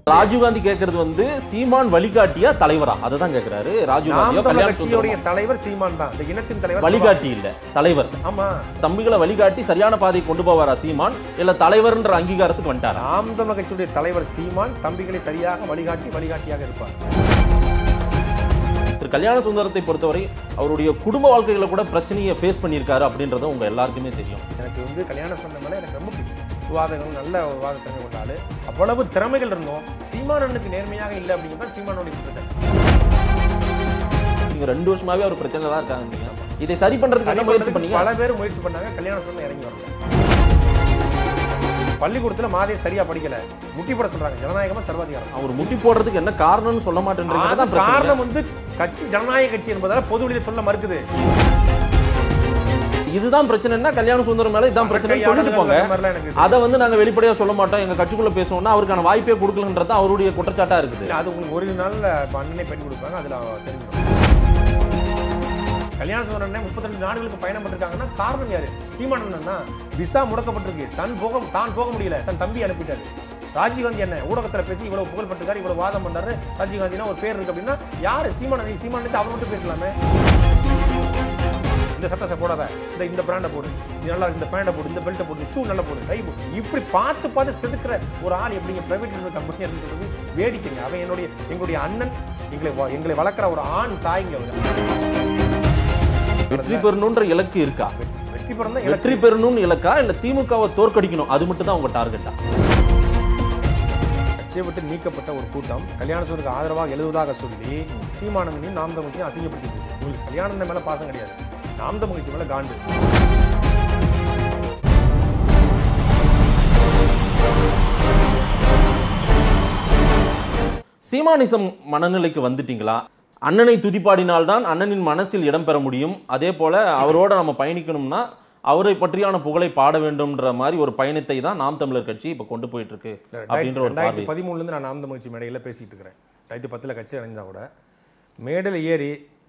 ராஜீவ்காந்தி கேட்கறது வந்து சீமான் வழிகாட்டியா தலைவரா அதை தான் கேட்கிறாரு நாம் ராஜீவ்காந்தியா தமிழர் கல்யாண கட்சியுடைய சுந்தரமா? தலைவர் சீமான் தான் இந்த இனத்தின் தலைவர் வழிகாட்டி இல்ல தலைவர் ஆமா தம்பிகளை வழிகாட்டி சரியான பாதையை கொண்டு போவாரா சீமான் இல்ல தலைவர்ன்ற அங்கீகாரத்துக்கு வந்துட்டாரா நாம் தமிழர் கட்சியுடைய தலைவர் சீமான் தம்பிகளை சரியாக வழிகாட்டி வழிகாட்டியாக இருப்பார் திரு கல்யாண சுந்தரத்தை பொறுத்தவரை அவருடைய குடும்ப வாழ்க்கையில கூட பிரச்சனையை ஃபேஸ் பண்ணியிருக்காரு அப்படின்றது உங்க எல்லாருக்குமே தெரியும் எனக்கு வந்து கல்யாண சொன்ன மேல எனக்கு ரொம்ப பிடிக்கும் விவாதங்கள் நல்ல விவாத திறமை கொண்டாடு அவ்வளவு திறமைகள் இருந்தோம் சீமானனுக்கு நேர்மையாக இல்லை அப்படிங்கிறது சீமானுடைய குற்றச்சாட்டு நீங்க ரெண்டு வருஷமாவே அவர் பிரச்சனை தான் இருக்காங்க நீங்க. இதை சரி பண்றதுக்கு என்ன முயற்சி பண்ணீங்க பல பேர் முயற்சி பண்ணாங்க கல்யாண சொன்ன இறங்கி வரல பள்ளிக்கூடத்துல மாதே சரியா படிக்கல முட்டி போட சொல்றாங்க ஜனநாயகமா சர்வாதிகாரம் அவர் முட்டி போடுறதுக்கு என்ன காரணம்னு சொல்ல மாட்டேன்றீங்க அது தான் பிரச்சனை காரணம் வந்து கட்சி ஜனநாயக கட்சி என்பதால பொது வெளியில சொல்ல மறுக்குது இதுதான் பிரச்சனைன்னா கல்யாண சுந்தரம் மேல இதான் பிரச்சனை சொல்லிட்டு போங்க அந்த மாதிரிலாம் எனக்கு அதை வந்து நாங்க வெளிப்படையா சொல்ல மாட்டோம் எங்க கட்சிக்குள்ள பேசுவோம்னா அவருக்கான வாய்ப்பே கொடுக்கலன்றது அவருடைய குற்றச்சாட்டா இருக்குது இல்ல, அது உங்களுக்கு ஒரு நாள்ல இப்ப அண்ணனே பேட்டி கொடுப்பாங்க அதுல தெரிஞ்சிடும் கல்யாண சுந்தரனே முப்பத்தி நாடுகளுக்கு பயணம் பண்ணிருக்காங்கன்னா காரணம் யாரு சீமானன் தான் விசா முடக்கப்பட்டிருக்கு தன் போக தான் போக முடியல தன் தம்பி அனுப்பிட்டாரு ராஜீவ்காந்தி என்ன ஊடகத்துல பேசி இவ்வளவு புகழ்பட்டுக்காரு இவ்வளவு வாதம் பண்றாரு ராஜீவ்காந்தினா ஒரு பேர் இருக்கு அப்படின்னா யாரு சீமானன் சீமானன் அவர் மட்டும் பேசலாமே இந்த சட்டத்தை போடாத இந்த இந்த பிராண்டை போடு இது நல்லா இந்த பேண்டை போடு இந்த பெல்ட்டை போடு ஷூ நல்லா போடு கை போடு இப்படி பார்த்து பார்த்து செதுக்கிற ஒரு ஆள் எப்படிங்க பிரைவேட் லிமிடெட் கம்பெனி இருக்கிறது வேடிக்கைங்க அவன் என்னுடைய எங்களுடைய அண்ணன் எங்களை வ- எங்களை வளர்க்குற ஒரு ஆண் தாய்ங்க அவங்க வெற்றி பெறணும்ன்ற இலக்கு இருக்கா வெற்றி பெறம் தான் வெற்றி பெறணும்னு இலக்கா இல்ல திமுகவை தோற்கடிக்கணும் அது மட்டும் தான் உங்க டார்கெட்டா கட்சியை விட்டு நீக்கப்பட்ட ஒரு கூட்டம் கல்யாண சூருக்கு ஆதரவாக எழுதுவதாக சொல்லி சீமானந்தையும் நாம் தமிழ்ச்சியும் அசிங்கப்படுத்திட்டு இருக்கு. உங்களுக்கு கல்யாணம் மேல பாசம் கிடையாது நாம் தமிழ்ச்சி மேல காண்டு சீமானிசம் மனநிலைக்கு வந்துட்டீங்களா அண்ணனை துதிப்பாடினால்தான் அண்ணனின் மனசில் இடம் பெற முடியும் அதே போல அவரோட நம்ம பயணிக்கணும்னா அவரை பற்றியான புகழை பாட வேண்டும்ன்ற மாதிரி ஒரு பயணத்தை தான் நாம் தமிழர் கட்சி இப்ப கொண்டு போயிட்டு இருக்கு அப்படின்ற ஒரு பார்வை ரெண்டாயிரத்தி பதிமூணுலேருந்து நான் நாம் தமிழ்ச்சி மேடையில் பேசிகிட்டு இருக்கிறேன் ரெண்டாயிரத்தி பத்தில் கட்சி அடைஞ்சா கூட மேடையில் ஏறி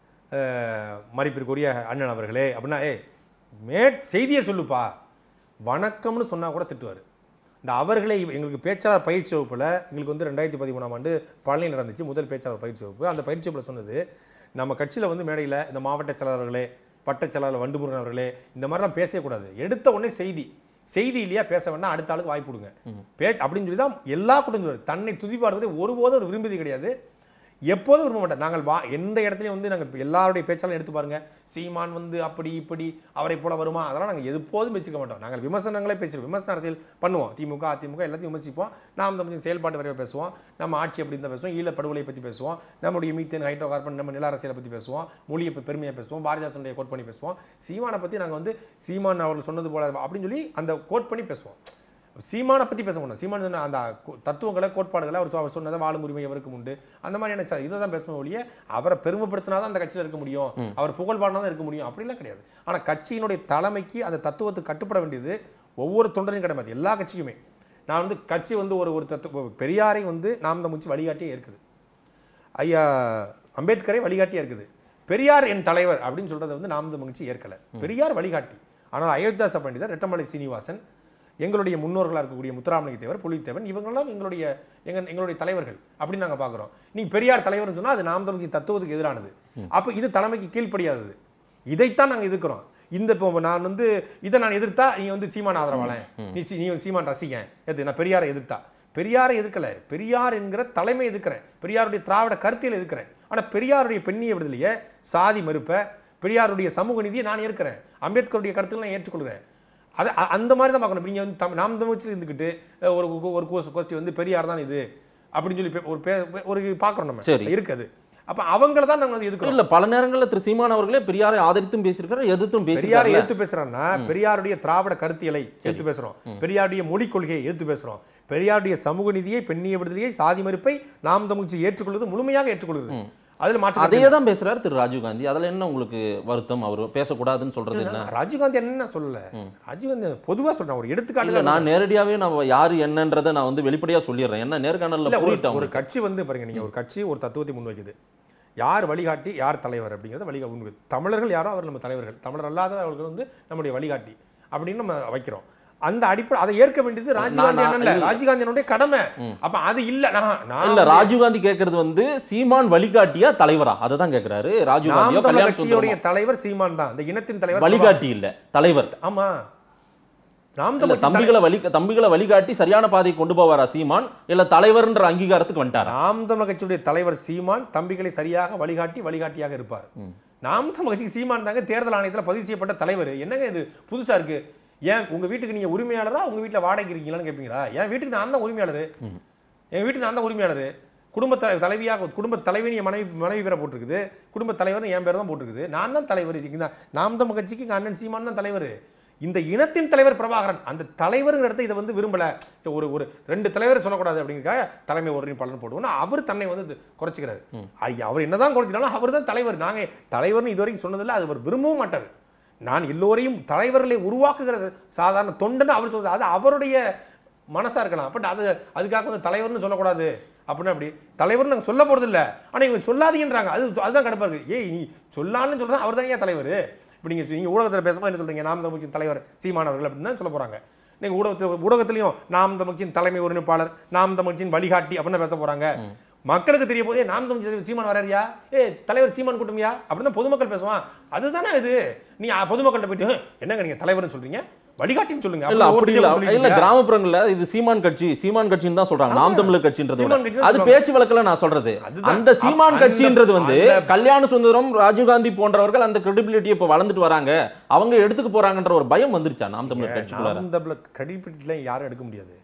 அஹ், மதிப்பிற்குரிய அண்ணன் அவர்களே அப்படின்னா ஏய் மே செய்தியை சொல்லுப்பா வணக்கம்னு சொன்னால் கூட திட்டுவார் இந்த அவர்களே இவ- எங்களுக்கு பேச்சாளர் பயிற்சி வகுப்பில் எங்களுக்கு வந்து ரெண்டாயிரத்தி பதிமூணாம் ஆண்டு பழனியில் நடந்துச்சு முதல் பேச்சாளர் பயிற்சி வகுப்பு அந்த பயிற்சி வகுப்பில் சொன்னது நம்ம கட்சியில் வந்து மேடையில் இந்த மாவட்ட செயலாளர்களே பட்ட செயலாளர் வண்டுமுருகன் அவர்களே இந்த மாதிரிலாம் பேசவே கூடாது எடுத்த உடனே செய்தி செய்தி இல்லையா பேச வேணா அடுத்த ஆளுக்கு வாய்ப்பு கொடுங்க பேச்சு அப்படின்னு சொல்லி தான் எல்லா கூட்டம் சொல்லுவார் தன்னை துதிப்பாடுவதை ஒருபோதும் அவர் விரும்பியது கிடையாது எப்போதும் விரும்ப மாட்டார் நாங்கள் வா எந்த இடத்துலையும் வந்து நாங்கள் எல்லாருடைய பேச்சாலும் எடுத்து பாருங்க சீமான் வந்து அப்படி இப்படி அவரை போல வருமா அதெல்லாம் நாங்கள் எப்போதும் பேசிக்க மாட்டோம் நாங்கள் விமர்சனங்களே பேசுகிறோம் விமர்சன அரசியல் பண்ணுவோம் திமுக அதிமுக எல்லாத்தையும் விமர்சிப்போம் நாம் நம்ம செயல்பாட்டு வரைய பேசுவோம் நம்ம ஆட்சி அப்படி தான் பேசுவோம் ஈழ படுகொலை பற்றி பேசுவோம் நம்முடைய மீத்தேன் ஹைட்ரோ கார்பன் நம்ம நில அரசியலை பற்றி பேசுவோம் மொழியை ப- பெருமையாக பேசுவோம் பாரதிதாசனுடைய கோட் பண்ணி பேசுவோம் சீமானை பற்றி நாங்கள் வந்து சீமான் அவர்கள் சொன்னது போல அப்படின்னு சொல்லி அந்த கோட் பண்ணி பேசுவோம் சீமானை பற்றி பேச மாட்டோம் சீமான் சொன்ன அந்த கு- தத்துவங்களை கோட்பாடுகளை அவர் சொ- அவர் சொன்னதை வாழும் உரிமை அவருக்கு உண்டு அந்த மாதிரியான ச- இதை தான் பேசணும் ஒழிய அவரை பெருமைப்படுத்தினா தான் அந்த கட்சியில் இருக்க முடியும் அவர் புகழ் பாடினா தான் இருக்க முடியும் அப்படிலாம் கிடையாது ஆனால் கட்சியினுடைய தலைமைக்கு அந்த தத்துவத்துக்கு கட்டுப்பட வேண்டியது ஒவ்வொரு தொண்டரையும் கிடையாது எல்லா கட்சிக்குமே நான் வந்து கட்சி வந்து ஒரு ஒரு தத்துவ பெரியாரை வந்து நாம் தமிழ்ச்சி வழிகாட்டியே இருக்குது ஐயா அம்பேத்கரை வழிகாட்டியா இருக்குது பெரியார் என் தலைவர் அப்படின்னு சொல்றதை வந்து நாம் மகிழ்ச்சி ஏற்கல பெரியார் வழிகாட்டி ஆனால் அயோத்தியாச பண்டிதர் ரெட்டமலை சீனிவாசன் எங்களுடைய முன்னோர்களாக இருக்கக்கூடிய முத்துராமலிங்க தேவர் புலித்தேவன் இவங்கெல்லாம் எங்களுடைய எங்க எங்களுடைய தலைவர்கள் அப்படின்னு நாங்கள் பார்க்குறோம் நீங்க பெரியார் தலைவர்னு சொன்னா அது நாம் தமிழ்ச்சி தத்துவத்துக்கு எதிரானது அப்போ இது தலைமைக்கு கீழ்ப்படியாதது இதைத்தான் நாங்கள் எதிர்க்கிறோம் இந்த இப்போ நான் வந்து இதை நான் எதிர்த்தா நீ வந்து சீமான் ஆதரவாளன் நீ சீ- நீ வந்து சீமான் ரசிகன் எது நான் பெரியாரை எதிர்த்தா பெரியாரை எதிர்க்கல பெரியார் என்கிற தலைமை எதிர்க்கிறேன் பெரியாருடைய திராவிட கருத்தியல் எதிர்க்கிறேன் ஆனால் பெரியாருடைய பெண்ணிய விடுதலையை சாதி மறுப்பை பெரியாருடைய சமூக நீதியை நான் ஏற்கிறேன் அம்பேத்கருடைய கருத்துக்களை நான் ஏற்றுக்கொள்கிறேன் அது அ- அந்த மாதிரி தான் பார்க்கணும் நீங்கள் வந்து தம் நாம் தமிழ்ச்சியில் இருந்துக்கிட்டு அஹ், ஒரு கு- ஒரு கோர்ஸ் கோஷ்டி வந்து பெரியார் தான் இது அப்படின்னு சொல்லி பே- ஒரு பே- ஒரு பார்க்குறோம் நம்ம சரி. இருக்குது அப்போ அவங்கள தான் நாங்கள் வந்து எதுக்கிறோம் இல்ல பல நேரங்கள்ல திரு சீமான் அவர்களே பெரியாரை ஆதரித்தும் பேசியிருக்காரு எதிர்த்தும் பெரியாரை பேசியிருக்காரு எதிர்த்து பேசுறோம்னா பெரியாருடைய திராவிட கருத்தியலை எதிர்த்து பேசுறோம் பெரியாருடைய மொழி கொள்கையை எதிர்த்து பேசுறோம் பெரியாருடைய சமூக நீதியை பெண்ணிய விடுதலையை சாதி மறுப்பை நாம் தமிழ்ச்சி ஏற்றுக்கொள்வது முழுமையாக ஏற்றுக்கொள்வது அதுல மாற்ற அதையே தான் பேசுறாரு திரு ராஜீவ்காந்தி அதுல என்ன உங்களுக்கு வருத்தம் அவர் பேசக்கூடாதுன்னு சொல்றது என்ன ராஜீவ்காந்தி என்ன சொல்லல ராஜீவ்காந்தி பொதுவா சொல்றேன் ஒரு இல்ல எடுத்துக்காட்டு நான் நேரடியாவே நான் யாரு என்னன்றதை நான் வந்து வெளிப்படையா சொல்லிடுறேன் என்ன நேர்காணல்ல இல்ல ஒரு போயிட்டேன் ஒரு கட்சி வந்து பாருங்க நீங்க ஒரு கட்சி ஒரு தத்துவத்தை முன்வைக்குது யார் வழிகாட்டி யார் தலைவர் அப்படிங்கிறத வழிகா முன்வைக்குது தமிழர்கள் யாரோ அவர் நம்ம தலைவர்கள் தமிழர் அல்லாத அவர்கள் வந்து நம்முடைய வழிகாட்டி அப்படின்னு நம்ம வைக்கிறோம் அந்த அடிப்படை அதை ஏற்க வேண்டியது ராஜீவ்காந்தி நான் அண்ணன்ல இல்ல. ராஜீவ்காந்தியனுடைய கடமை அப்ப அது இல்ல நான் நான் இல்ல ராஜீவ்காந்தி கேக்குறது வந்து சீமான் வழிகாட்டியா தலைவரா அதை தான் கேக்குறாரு நாம் ராஜீவ்காந்தியோ தமிழர் கல்யாண கட்சியுடைய சுந்தரமோ தலைவர் சீமான் தான் இந்த இனத்தின் தலைவர் வழிகாட்டி இல்ல தலைவர் ஆமா நாம் இல்ல தமிழ் கட்சி தம்பிகளை வழி தம்பிகளை வழிகாட்டி சரியான பாதையை கொண்டு போவாரா சீமான் இல்ல தலைவர்ன்ற அங்கீகாரத்துக்கு வந்துட்டாரா நாம் தமிழர் கட்சியுடைய தலைவர் சீமான் தம்பிகளை சரியாக வழிகாட்டி வழிகாட்டியாக இருப்பார் நாம் தமிழ் கட்சிக்கு சீமான் தாங்க தேர்தல் ஆணையத்தில் பதிவு செய்யப்பட்ட தலைவர் என்னங்க இது புதுசா இருக்கு ஏன் உங்க வீட்டுக்கு நீங்க உரிமையாளரா உங்க வீட்டில் வாடகைக்கு இருக்கீங்களான்னு கேட்பீங்களா என் வீட்டுக்கு நான் தான் உரிமையாளர் என் வீட்டுக்கு நான் தான் உரிமையாளர் குடும்ப தலை தலைவியாக குடும்ப தலைவின்னு என் மனைவி மனைவி பேரை போட்டிருக்குது குடும்ப தலைவர்னு என் பேர் தான் போட்டிருக்குது நான் தான் தலைவர் இதுக்கு தான் நாம் தமிழ் கட்சிக்கு எங்க அண்ணன் சீமான் தான் தலைவர் இந்த இனத்தின் தலைவர் பிரபாகரன் அந்த தலைவருங்கிற இடத்த இதை வந்து விரும்பல சரி, ஒரு ஒரு ரெண்டு தலைவர் சொல்லக்கூடாது அப்படிங்கிறக்காக தலைமை ஒரு பலன் போடுவோம்னா அவர் தன்னை வந்து இது குறைச்சிக்கிறாரு ஐயா, அவர் என்னதான் குறைச்சிட்டாலும் அவர் தான் தலைவர் நாங்க தலைவர்னு இது வரைக்கும் சொன்னதில்லை அது அவர் விரும்பவும் மாட்டார் நான் எல்லோரையும் தலைவர்களை உருவாக்குகிறது சாதாரண தொண்டுன்னு அவர் சொல்றது அது அவருடைய மனசா இருக்கலாம் பட் அது அதுக்காக வந்து தலைவர்னு சொல்லக்கூடாது அப்படின்னா அப்படி தலைவர்னு நாங்கள் சொல்ல போறது இல்ல ஆனா இவங்க சொல்லாதீங்கன்றாங்க அது அதுதான் கடுப்பா இருக்கு ஏய் நீ சொல்லான்னு சொல்றா அவர் தான் ஏன் தலைவர் இப்போ நீங்கள் நீங்கள் ஊடகத்தில் பேசும்போது என்ன சொல்றீங்க நாம் தமிழ்ச்சியின் தலைவர் சீமானவர்கள் அப்படின்னு தான் சொல்ல போறாங்க நீங்கள் ஊடகத்தில் ஊடகத்திலையும் நாம் தமிழ்ச்சியின் தலைமை ஒருங்கிணைப்பாளர் நாம் தமிழ்ச்சியின் வழிகாட்டி அப்படின்னு பேச போறாங்க மக்களுக்கு தெரிய போதே நாம் தமிழ் தலைவர் சீமான் வராரியா ஏ தலைவர் சீமான் கூட்டமியா அப்படின்னு தான் பொதுமக்கள் பேசுவான் அதுதானே இது நீ அ, பொதுமக்கள்கிட்ட போயிட்டு "ஹம், என்னங்க நீங்க தலைவர்னு சொல்றீங்க வழிகாட்டின்னு சொல்லுங்க இல்ல அப்படி அப்படி ஒருத்தர் இல்ல சொல்லிட்டு இல்ல இருக்கீங்க. கிராமப்புறங்கள்ல இது சீமான் கட்சி சீமான் கட்சின்னு தான் சொல்றாங்க நாம் தமிழர் கட்சின்றது சீமான் விட. கட்சி தான் அது சொல்றாங்க. பேச்சு வழக்குல நான் சொல்றது அதுதான். அந்த சீமான் அந்த- கட்சின்றது வந்து அந்த- கல்யாண சுந்தரம் ராஜீவ்காந்தி போன்றவர்கள் அந்த கிரெடிபிலிட்டி இப்ப வளர்ந்துட்டு வராங்க அவங்க எடுத்துக்க போறாங்கன்ற ஒரு பயம் வந்துருச்சா நாம் தமிழர் கட்சிக்குள்ளார நாம் தமிழர் கிரெடிபிலிட்டில யாரும் எடுக்க முடியாது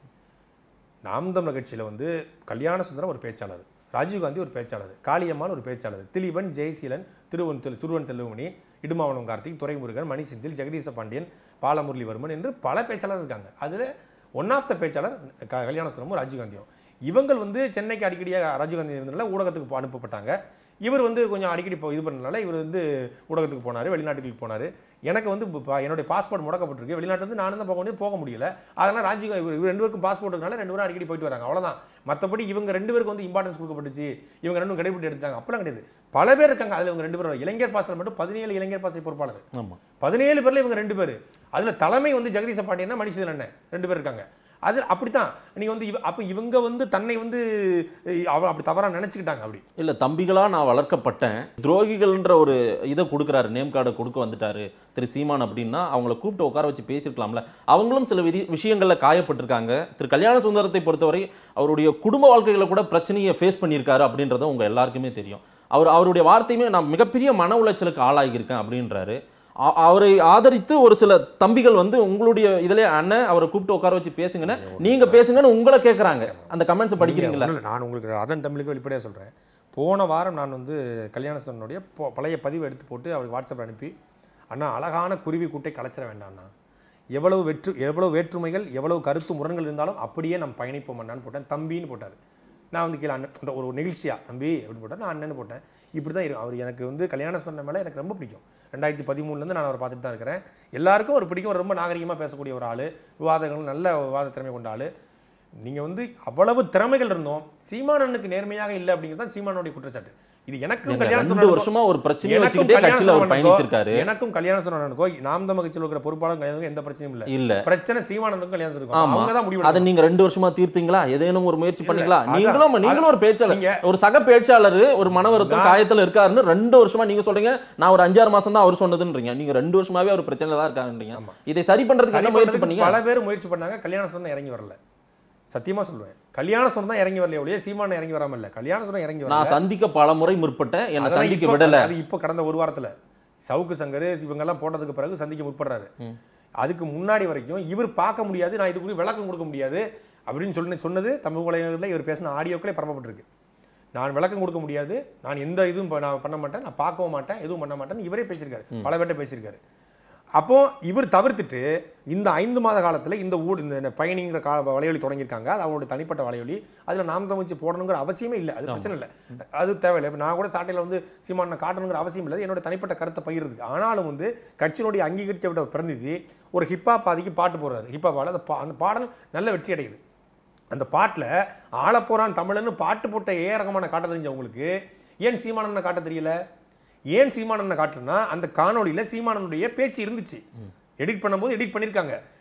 நாம் தமிழர் கட்சியில வந்து கல்யாண சுந்தரம் ஒரு பேச்சாளர் ராஜீவ்காந்தி ஒரு பேச்சாளர் காளியம்மாள் ஒரு பேச்சாளர் திலீபன் ஜெயசீலன் திருவன் திரு- சுருவன் செல்வமணி இடுமாவனம் கார்த்திக் துரைமுருகன் மணி செந்தில் ஜெகதீச பாண்டியன் பாலமுரளிவர்மன் என்று பல பேச்சாளர் இருக்காங்க அதுல ஒன் ஆஃப் த பேச்சாளர் க- கல்யாண சுந்தரமும் ராஜீவ்காந்தியும் இவங்கள் வந்து சென்னைக்கு அடிக்கடியாக ராஜீவ்காந்தி இருந்தனால ஊடகத்துக்கு போ- அனுப்பப்பட்டாங்க இவர் வந்து கொஞ்சம் அடிக்கடி இப்போ இது பண்ணனால இவர் வந்து ஊடகத்துக்கு போனார் வெளிநாட்டுக்கு போனார் எனக்கு வந்து இப்போ பா- என்னுடைய பாஸ்போர்ட் முடக்கப்பட்டிருக்கு வெளிநாட்டு வந்து நானும் தான் போக முடியும் போக முடியல அதனால் ராஜீவ் இவர் இவர் ரெண்டு பேருக்கும் பாஸ்போர்ட் இருக்கனால ரெண்டு பேரும் அடிக்கடி போயிட்டு வராங்க அவ்வளோதான் மற்றபடி இவங்க ரெண்டு பேருக்கு வந்து இம்பார்ட்டன்ஸ் கொடுக்கப்பட்டுச்சு இவங்க ரெண்டும் கடைபிடி எடுத்தாங்க அப்பெல்லாம் கிடையாது பல பேர் இருக்காங்க அதில் இவங்க ரெண்டு பேரும் இளைஞர் பாசல் மட்டும் பதினேழு இளைஞர் பாசை பொறுப்பாளர் ஆமா பதினேழு பேர்ல இவங்க ரெண்டு பேர் அதுல தலைமை வந்து ஜெகதீச பாண்டியன்னா மணிசீலன் அண்ணன் ரெண்டு பேர் இருக்காங்க அது அப்படித்தான் நீங்க வந்து இவ- அப்ப இவங்க வந்து தன்னை வந்து அஹ், அவ அப்படி தவறா நினைச்சுக்கிட்டாங்க அப்படி இல்ல தம்பிகளா நான் வளர்க்கப்பட்டேன் துரோகிகள்ன்ற ஒரு இதை கொடுக்குறாரு நேம் கார்டை கொடுக்க வந்துட்டாரு திரு சீமான் அப்படின்னா அவங்கள கூப்பிட்டு உட்கார வச்சு பேசியிருக்கலாம்ல அவங்களும் சில விதி விஷயங்கள்ல காயப்பட்டிருக்காங்க திரு கல்யாண சுந்தரத்தை பொறுத்தவரை அவருடைய குடும்ப வாழ்க்கையில கூட பிரச்சனையை ஃபேஸ் பண்ணியிருக்காரு அப்படின்றது உங்க எல்லாருக்குமே தெரியும் அவர் அவருடைய வார்த்தையுமே நான் மிகப்பெரிய மன உளைச்சலுக்கு ஆளாகியிருக்கேன் அப்படின்றாரு அ- அவரை ஆதரித்து ஒரு சில தம்பிகள் வந்து உங்களுடைய இதிலே அண்ணன் அவரை கூப்பிட்டு உட்கார வச்சு பேசுங்கன்னு நீங்க பேசுங்கன்னு உங்களை கேட்குறாங்க அந்த கமெண்ட்ஸ் படிக்கிறீங்களா இல்ல, நான் உங்களுக்கு அதன் தமிழுக்கு வெளிப்படையாக சொல்றேன் போன வாரம் நான் வந்து கல்யாணஸ்தனுடைய பொ- பழைய பதிவு எடுத்து போட்டு அவருக்கு வாட்ஸ்அப் அனுப்பி அண்ணா அழகான குருவி கூட்டை கலைச்சிட வேண்டாம்ண்ணா எவ்வளவு வெற்று எவ்வளவு வேற்றுமைகள் எவ்வளவு கருத்து முரண்கள் இருந்தாலும் அப்படியே நம்ம பயணிப்போம் அண்ணான்னு போட்டேன் தம்பின்னு போட்டார் நான் வந்து கீழே அண்ணன் அந்த ஒரு நிகழ்ச்சியா தம்பி அப்படின்னு போட்டேன் நான் அண்ணன்னு போட்டேன் இப்படி தான் இருக்கு அவர் எனக்கு வந்து கல்யாண சொன்ன மேலே எனக்கு ரொம்ப பிடிக்கும் ரெண்டாயிரத்தி பதிமூணுலேருந்து நான் அவரை பார்த்துட்டு தான் இருக்கிறேன் எல்லாருக்கும் ஒரு பிடிக்கும் ஒரு ரொம்ப நாகரிகமாக பேசக்கூடிய ஒரு ஆள் விவாதங்கள் நல்ல விவாத திறமை கொண்ட ஆள் நீங்கள் வந்து அவ்வளவு திறமைகள் இருந்தோம் சீமானனுக்கு நேர்மையாக இல்லை அப்படிங்கிறது தான் சீமானுடைய குற்றச்சாட்டு இது எனக்கும் ஏங்க, கல்யாண ரெண்டு சுந்தரனுக்கும் வருஷமா ஒரு பிரச்சனையை எனக்கும் வச்சுக்கிட்டே கல்யாண கட்சியில அவர் சுந்தரனுக்கோ, பயணிச்சிருக்காரு எனக்கும் கல்யாண சுந்தரனுக்கோ நாம் தமிழ் கட்சியில் இருக்கிற பொறுப்பாளர் கல்யாணத்துக்கும் எந்த பிரச்சனையும் இல்லை இல்ல பிரச்சனை சீமானனுக்கும் கல்யாணம் இருக்கும் ஆமா அவங்க தான் முடிவு அதை நீங்க ரெண்டு வருஷமா தீர்த்தீங்களா ஏதேனும் ஒரு முயற்சி இல்ல, பண்ணீங்களா அதான், நீங்களும் நீங்களும் ஒரு பேச்சாளர் நீங்க- ஒரு சக பேச்சாளர் ஒரு மன வருத்தம் நான்- காயத்துல இருக்காருன்னு ரெண்டு வருஷமா நீங்க சொல்றீங்க நான் ஒரு அஞ்சாறு மாசம் தான் அவர் சொன்னதுன்றீங்க நீங்க ரெண்டு வருஷமாவே அவர் பிரச்சனையில தான் இருக்காருன்றீங்க ஆமா. இதை சரி பண்றதுக்கு சரி என்ன முயற்சி பண்றதுக்கு பண்ணீங்க பல பேர் முயற்சி பண்ணாங்க கல்யாண சுந்தரம் இறங்கி வரல சத்தியமா சொல்லுவேன் கல்யாண சுந்தரம் தான் இறங்கி வரல ஒழிய சீமான இறங்கி வராம இல்ல கல்யாண சுந்தரம் இறங்கி வரல நான் சந்திக்க பல முறை முற்பட்டேன் என்னை அதெல்லாம் சந்திக்க இப்போ- விடல அது இப்போ கடந்த ஒரு வாரத்துல சவுக்கு சங்கர் இவங்கெல்லாம் போட்டதுக்கு பிறகு சந்திக்க முற்படுறாரு அதுக்கு முன்னாடி வரைக்கும் இவர் பார்க்க முடியாது நான் இதுக்கு விளக்கம் கொடுக்க முடியாது அப்படின்னு சொல்லி சொன்னது தமிழ் உலகில் இவர் பேசின ஆடியோக்களே பரப்பப்பட்டிருக்கு நான் விளக்கம் கொடுக்க முடியாது நான் எந்த இதுவும் ப- நான் பண்ண மாட்டேன் நான் பார்க்கவும் மாட்டேன் எதுவும் பண்ண மாட்டேன் இவரே பேசியிருக்காரு பல பேர்ட்ட பேசியிருக்காரு அப்போ இவர் தவிர்த்துட்டு இந்த ஐந்து மாத காலத்துல இந்த ஊடு இந்த பயணிங்கிற கா வலையொலி தொடங்கியிருக்காங்க அது அவங்களோட தனிப்பட்ட வலையொலி அதுல நாம் தமிழ்ச்சி போடணுங்கிற அவசியமே இல்லை அது பிரச்சனை இல்லை அது தேவையில்லை இப்போ நான் கூட சாட்டையில் வந்து சீமான காட்டணுங்கிற அவசியம் இல்லை என்னோட தனிப்பட்ட கருத்தை பகிர்றதுக்கு ஆனாலும் வந்து கட்சியினுடைய அங்கீகரிக்கப்பட்ட ஒரு பிரதிநிதி ஒரு ஹிப்ஹாப் பாதிக்கு பாட்டு போடுறாரு ஹிப்ஹாப் பாடல் அந்த பா- அந்த பாடல் நல்ல வெற்றி அடையுது அந்த பாட்டில் ஆளப்போறான் தமிழன்னு பாட்டு போட்ட ஏ ரகமான காட்ட தெரிஞ்சவங்களுக்கு ஏன் சீமானனை காட்ட தெரியல ஏன் சீமானனை காட்டுனா அந்த காணொளியில் சீமானனுடைய பேச்சு இருந்துச்சு எடிட் பண்ணும்போது எடிட் பண்ணியிருக்காங்க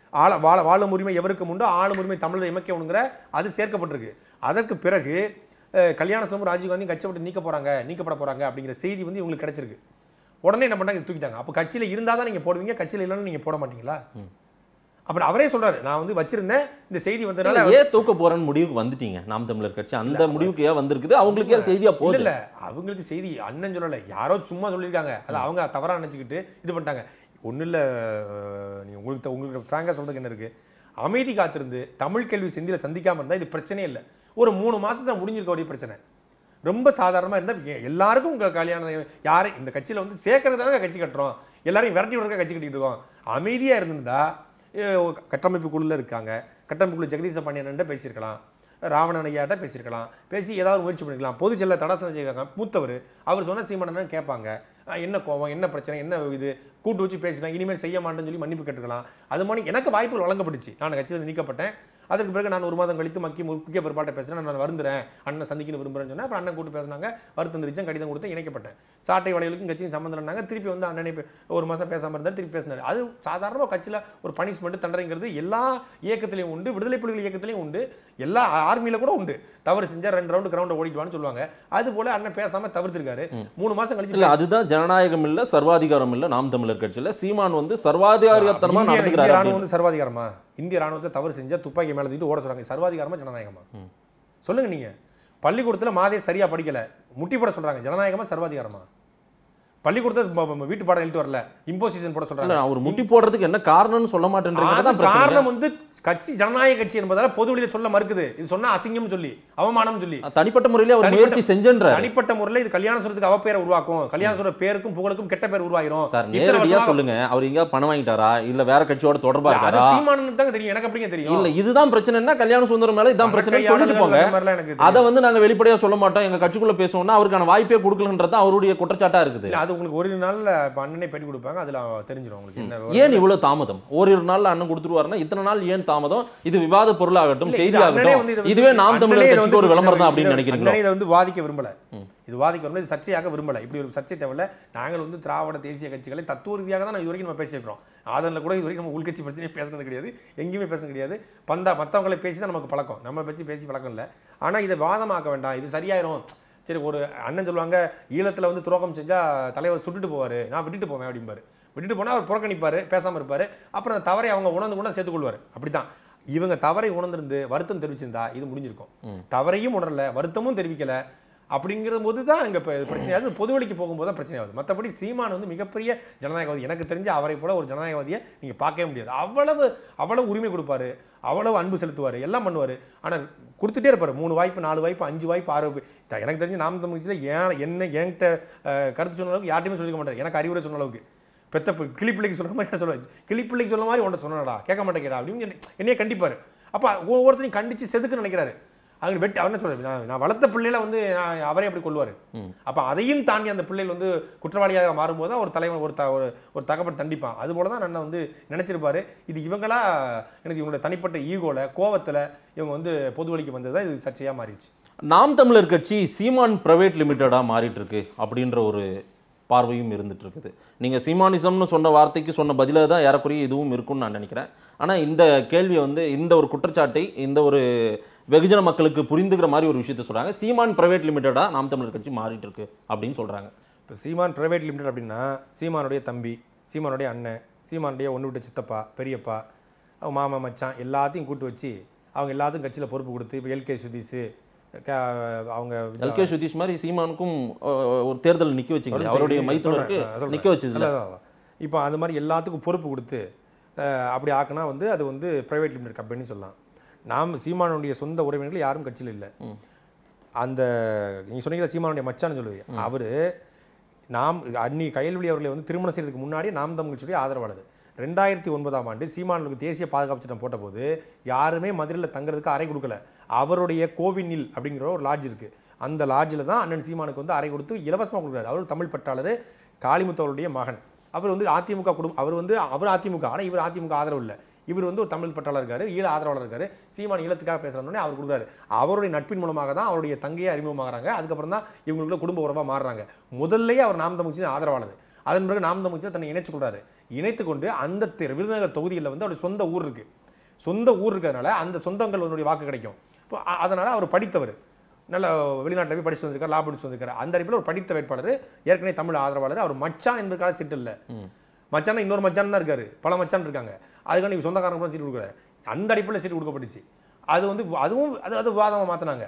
ஆள வாழ வாழும் உரிமை எவருக்கும் உண்டோ ஆளும் உரிமை தமிழர் எமக்கணுங்கிற அது சேர்க்கப்பட்டிருக்கு அதற்கு பிறகு அஹ், கல்யாண சுமர் ராஜீவ்காந்தி கட்சியை விட்டு நீக்க போறாங்க நீக்கப்பட போறாங்க அப்படிங்கிற செய்தி வந்து இவங்களுக்கு கிடைச்சிருக்கு உடனே என்ன பண்ணாங்க தூக்கிட்டாங்க அப்போ கட்சியில் இருந்தால் தான் நீங்கள் போடுவீங்க கட்சியில் இல்லைன்னு நீங்கள் போட மாட்டீங்களா அப்புறம் அவரே சொல்றாரு நான் வந்து வச்சிருந்தேன் இந்த செய்தி வந்ததுனால ஏன் தூக்க போறேன்னு முடிவுக்கு வந்துட்டீங்க நாம் தமிழர் கட்சி அந்த முடிவுக்கு ஏன் வந்திருக்குது அவங்களுக்கு ஏன் செய்தியா இல்ல போகுது இல்ல அவங்களுக்கு செய்தி அண்ணன் சொல்லல யாரோ சும்மா சொல்லியிருக்காங்க அது அவங்க தவறா நினைச்சுக்கிட்டு இது பண்ணிட்டாங்க ஒன்றும் இல்லை நீ உங்களுக்கு த- உங்களுக்கு ஃப்ராங்காக சொல்றதுக்கு என்ன இருக்கு அமைதி காத்திருந்து தமிழ் கேள்வி செந்தில சந்திக்காம இருந்தா இது பிரச்சனையே இல்லை ஒரு மூணு மாசத்துல முடிஞ்சிருக்க வேண்டிய பிரச்சனை ரொம்ப சாதாரணமா இருந்தா எ- எல்லாருக்கும் உங்க கல்யாணம் யாரை இந்த கட்சியில வந்து சேர்க்கறது தானே கட்சி கட்டுறோம் எல்லாரையும் விரட்டி விடுறதுக்கு கட்சி கட்டிட்டு இருக்கோம் அமைதியா இருந்திருந்தா அஹ், கட்டமைப்பு குழுல இருக்காங்க கட்டமைப்பு குழு ஜெகதீச பாண்டியன்ட்ட பேசியிருக்கலாம் ராவணன் ஐயாட்ட பேசியிருக்கலாம் பேசி ஏதாவது முயற்சி பண்ணிக்கலாம் பொது செல்ல தடை செஞ்சிருக்காங்க மூத்தவர் அவர் சொன்ன சீமானன்னு கேட்பாங்க அஹ் என்ன கோவம் என்ன பிரச்சனை என்ன இது கூட்டு வச்சு பேசிக்கலாம் இனிமேல் செய்ய மாட்டேன்னு சொல்லி மன்னிப்பு கேட்டுக்கலாம் அது மாதிரி எனக்கு வாய்ப்புகள் வழங்கப்பட்டுச்சு நான் கட்சியில் நீக்கப்பட்டேன் அதற்கு பிறகு நான் ஒரு மாதம் கழித்து மக்கி முக்கிய பொறுப்பாட்ட பேசுகிறேன் நான் வருந்துறேன் அண்ணன் சந்திக்கணும் விரும்புறேன்னு சொன்னேன் அப்புறம் அண்ணன் கூட்டு பேசினாங்க வருத்தம் தெரிவிச்சேன் கடிதம் கொடுத்து இணைக்கப்பட்டேன் சாட்டை வளையலுக்கும் கட்சியும் சம்மந்தம் இல்லைனாங்க திருப்பி வந்து அண்ணனை பே- ஒரு மாதம் பேசாமல் இருந்தார் திருப்பி பேசினார் அது சாதாரண கட்சியில் ஒரு பனிஷ்மெண்ட் தண்டனைங்கிறது எல்லா இயக்கத்திலையும் உண்டு விடுதலை புலிகள் இயக்கத்திலையும் உண்டு எல்லா ஆர்மியில் கூட உண்டு தவறு செஞ்சா ரெண்டு ரவுண்டு கிரவுண்டை ஓடிட்டுவான்னு சொல்லுவாங்க அது போல அண்ணன் பேசாம தவிர்த்திருக்காரு மூணு மாசம் கழிச்சு இல்ல அதுதான் ஜனநாயகம் இல்ல சர்வாதிகாரம் இல்ல நாம் தமிழர் கட்சியில சீமான் வந்து சர்வாதிகாரத்தனமா இந்திய- இந்திய நடந்துக்கிறாரு ராணுவம் வந்து சர்வாதிகாரமா இந்திய ராணுவத்தை தவறு செஞ்சா துப்பாக்கி மேல தூக்கிட்டு ஓட சொல்றாங்க சர்வாதிகாரமா ஜனநாயகமா சொல்லுங்க நீங்க பள்ளிக்கூடத்துல மாதே சரியா படிக்கல முட்டி போட சொல்றாங்க ஜனநாயகமா சர்வாதிகாரமா பள்ளிக்கூடத்தை ப- ப- வீட்டு பாடம் எழுதிட்டு வரல இம்போசிஷன் போட இல்ல சொல்றாங்க அவர் முட்டி போடுறதுக்கு என்ன காரணம்னு சொல்ல மாட்டேன்றீங்க அது தான் பிரச்சனை காரணம் வந்து கட்சி ஜனநாயக கட்சி என்பதால பொது வெளியில சொல்ல மறுக்குது இது சொன்னா அசிங்கம் சொல்லி அவமானம் சொல்லி தனிப்பட்ட முறையில அவர் தனிப்பட்ட- முயற்சி செஞ்சன்றாரு தனிப்பட்ட முறையில் இது கல்யாண சொல்றதுக்கு அவப்பேரை உருவாக்கும் கல்யாண சொல்ற பேருக்கும் புகழுக்கும் கெட்ட பேர் உருவாயிரும் சார் இத்தனை நேரடியா வருஷமா- சொல்லுங்க அவர் எங்க பணம் வாங்கிட்டாரா இல்ல வேற கட்சியோட தொடர்பா அது இருக்காரா சீமானனுக்கு தான் தெரியும் எனக்கு அப்படிங்க தெரியும் இல்ல இதுதான் பிரச்சனைன்னா கல்யாண சுதந்திரம் மேல இதான் பிரச்சனை சொல்லிட்டு போங்க அந்த மாதிரிலாம் எனக்கு தெரியும். அதை வந்து நாங்க வெளிப்படையா சொல்ல மாட்டோம் எங்க கட்சிக்குள்ள பேசுவோம்னா அவருக்கான வாய்ப்பே கொடுக்கலன்றது தான் அவருடைய குற்றச்சாட்டா இருக்குது இல்ல, அது உங்களுக்கு ஒரு நாள்ல இப்ப அண்ணனே பேட்டி கொடுப்பாங்க அதுல தெரிஞ்சிடும் உங்களுக்கு என்ன ஏன் இவ்வளவு தாமதம் ஓரிரு நாள்ல அண்ணன் கொடுத்துருவாருன்னா இத்தனை நாள் ஏன் தாமதம் இது விவாத பொருளாகட்டும் இல்ல, செய்தி இது அண்ணனே வந்து ஆகட்டும் இதை வந்து- இதுவே நாம் அண்ணனே தமிழர் இதை கட்சிக்கு வந்து ஒரு விளம்பரம் தான் அப்படின்னு இதை- நினைக்கிறீங்களோ அண்ணனே இதை வந்து வாதிக்க விரும்பல இது வாதிக்க விரும்பல இது சர்ச்சையாக விரும்பல இப்படி ஒரு சர்ச்சை தேவையில்ல நாங்கள் வந்து திராவிட தேசிய கட்சிகளை தத்துவ ரீதியாக தான் இது வரைக்கும் நம்ம பேசியிருக்கிறோம் ஆதனில் கூட இது வரைக்கும் நம்ம உள்கட்சி பிரச்சனையே பேசுனது கிடையாது எங்கேயுமே பேசுனது கிடையாது பந்தா மற்றவங்களை பேசி தான் நமக்கு பழக்கம் நம்ம பற்றி பேசி பழக்கம் இல்லை ஆனால் இதை வாதமாக்க வேண்டாம் இது சரியாயிரும் சரி ஒரு அண்ணன் சொல்லுவாங்க ஈழத்தில் வந்து துரோகம் செஞ்சால் தலைவர் சுட்டுட்டு போவார் நான் விட்டுட்டு போவேன் அப்படிம்பாரு விட்டுட்டு போனால் அவர் புறக்கணிப்பார் பேசாமல் இருப்பார் அப்புறம் அந்த தவறை அவங்க உணர்ந்து கூட சேர்த்துக்கொள்வார் அப்படி தான் இவங்க தவறை உணர்ந்திருந்து வருத்தம் தெரிவிச்சிருந்தா இது முடிஞ்சிருக்கும் தவறையும் உணரல வருத்தமும் தெரிவிக்கல அப்படிங்கிற போது தான் இங்கே பிரச்சனையாவது பொதுவெளிக்கு போகும்போது தான் பிரச்சனையாகுது மற்றபடி சீமான் வந்து மிகப்பெரிய ஜனநாயகவாதி எனக்கு தெரிஞ்சு அவரை போல ஒரு ஜனநாயகவாதியை நீங்கள் பார்க்கவே முடியாது அவ்வளவு அவ்வளவு உரிமை கொடுப்பாரு அவ்வளவு அன்பு செலுத்துவார் எல்லாம் பண்ணுவார் ஆனால் கொடுத்துட்டே இருப்பார் மூணு வாய்ப்பு நாலு வாய்ப்பு அஞ்சு வாய்ப்பு ஆறு வாய்ப்பு த- எனக்கு தெரிஞ்சு நாம் தமிழ்ச்சியில் ஏன் என்ன என்கிட்ட அஹ், கருத்து சொன்ன அளவுக்கு யார்ட்டையுமே சொல்லிக்க மாட்டார் எனக்கு அறிவுரை சொன்ன அளவுக்கு பெத்த பி- கிளிப்பிள்ளைக்கு சொல்ற மாதிரி என்ன சொல்லுவார் கிளிப்பிள்ளைக்கு சொல்ல மாதிரி உன்ட்ட சொன்னடா கேட்க மாட்டேங்கடா அப்படின்னு என்னை- என்னைய கண்டிப்பார் அப்போ ஒவ்வொருத்தரையும் கண்டித்து செதுக்குன்னு நினைக்கிறாரு அவங்க வெட்டி அவர் என்ன சொல்றாரு நான் நான் வளர்த்த பிள்ளையில வந்து நான் அவரே அப்படி கொள்வார் அப்போ அதையும் தாண்டி அந்த பிள்ளைகள் வந்து குற்றவாளியாக மாறும்போது தான் ஒரு தலைவன் ஒரு த ஒரு ஒரு தகப்பன் தண்டிப்பான் அது போல தான் அண்ணன் வந்து நினைச்சிருப்பாரு இது இவங்களா எனக்கு இவங்களோட தனிப்பட்ட ஈகோல கோவத்துல இவங்க வந்து பொது வழிக்கு வந்தது தான் இது சர்ச்சையாக மாறிடுச்சு நாம் தமிழர் கட்சி சீமான் பிரைவேட் லிமிட்டடா மாறிட்டு இருக்கு அப்படின்ற ஒரு பார்வையும் இருந்துட்டு இருக்குது நீங்க சீமானிசம்னு சொன்ன வார்த்தைக்கு சொன்ன பதிலாக தான் ஏறக்குறைய இதுவும் இருக்கும்னு நான் நினைக்கிறேன் ஆனா இந்த கேள்வியை வந்து இந்த ஒரு குற்றச்சாட்டை இந்த ஒரு வெகுஜன மக்களுக்கு புரிந்துக்கிற மாதிரி ஒரு விஷயத்த சொல்றாங்க சீமான் பிரைவேட் லிமிட்டடா நாம் தமிழர் கட்சி மாறிட்டு இருக்கு அப்படின்னு சொல்றாங்க இப்போ சீமான் பிரைவேட் லிமிடெட் அப்படின்னா சீமானுடைய தம்பி சீமானுடைய அண்ணன் சீமானுடைய ஒன்று விட்ட சித்தப்பா பெரியப்பா அவங்க மாமா மச்சான் எல்லாத்தையும் கூட்டு வச்சு அவங்க எல்லாத்துக்கும் கட்சியில் பொறுப்பு கொடுத்து இப்போ எல்கே சுதீஷு க- அவங்க எல்கே சுதீஷ் மாதிரி சீமானுக்கும் அஹ், ஒரு தேர்தல் நிக்க வச்சிங்க அவருடைய மைசூருக்கு நிக்க வச்சதுல இப்போ அந்த மாதிரி எல்லாத்துக்கும் பொறுப்பு கொடுத்து அஹ், அப்படி ஆக்குனா வந்து அது வந்து பிரைவேட் லிமிடெட் கம்பெனின்னு சொல்லலாம் நாம் சீமானுடைய சொந்த உறவினர்கள் யாரும் கட்சியில் இல்லை அந்த நீங்கள் சொன்னீங்களா சீமானுடைய மச்சான்னு சொல்லுவீங்க அவர் நாம் அன்னி கயல்வெளி அவர்களை வந்து திருமணம் செய்யறதுக்கு முன்னாடி நாம் தமிழ் கட்சியுடைய ஆதரவாளர் ரெண்டாயிரத்தி ஒன்பதாம் ஆண்டு சீமானுக்கு தேசிய பாதுகாப்பு சட்டம் போட்டபோது யாருமே மதுரையில் தங்குறதுக்கு அறை கொடுக்கல அவருடைய கோவினில் அப்படிங்கிற ஒரு லாட்ஜ் இருக்குது அந்த லாட்ஜில் தான் அண்ணன் சீமானுக்கு வந்து அறை கொடுத்து இலவசமாக கொடுக்குறாரு அவர் தமிழ் பற்றாளர் காளிமுத்து அவருடைய மகன் அவர் வந்து அதிமுக குடும்பம் அவர் வந்து அவர் அதிமுக ஆனால் இவர் அதிமுக ஆதரவு இல்லை இவர் வந்து ஒரு தமிழ் பற்றாளர் இருக்காரு ஈழ ஆதரவாளர் இருக்காரு சீமான் ஈழத்துக்காக பேசுறோன்னே அவர் கொடுக்குறாரு அவருடைய நட்பின் மூலமாக தான் அவருடைய தங்கையை அறிமுகமாகறாங்க அதுக்கப்புறம் தான் இவங்களுக்குள்ள குடும்ப உறவாக மாறுறாங்க முதல்லயே அவர் நாம் தமிழ்ச்சி ஆதரவாளர் அதன் பிறகு நாம் தமிழ் தன்னை இணைச்சு கொள்றாரு இணைத்து கொண்டு அந்த தி- விருதுநகர் தொகுதியில் வந்து அவருடைய சொந்த ஊர் இருக்கு சொந்த ஊர் இருக்கிறதுனால அந்த சொந்தங்கள் அவருடைய வாக்கு கிடைக்கும் இப்போ அ- அதனால அவர் படித்தவர் நல்ல வெளிநாட்டில் போய் படிச்சு வந்திருக்கார் லா படிச்சு வந்திருக்காரு அந்த அடிப்படையில் ஒரு படித்த வேட்பாளர் ஏற்கனவே தமிழ் ஆதரவாளர் அவர் மச்சான் என்பதற்காக சீட்டு இல்லை மச்சான் இன்னொரு மச்சான் தான் இருக்காரு பல மச்சான் இருக்காங்க அதுக்காக நீங்க சொந்தக்காரங்க கூட சீட்டு கொடுக்குறாரு அந்த அடிப்படையில் சீட்டு கொடுக்கப்பட்டுச்சு அது வந்து அதுவும் அது அது விவாதமாக மாற்றினாங்க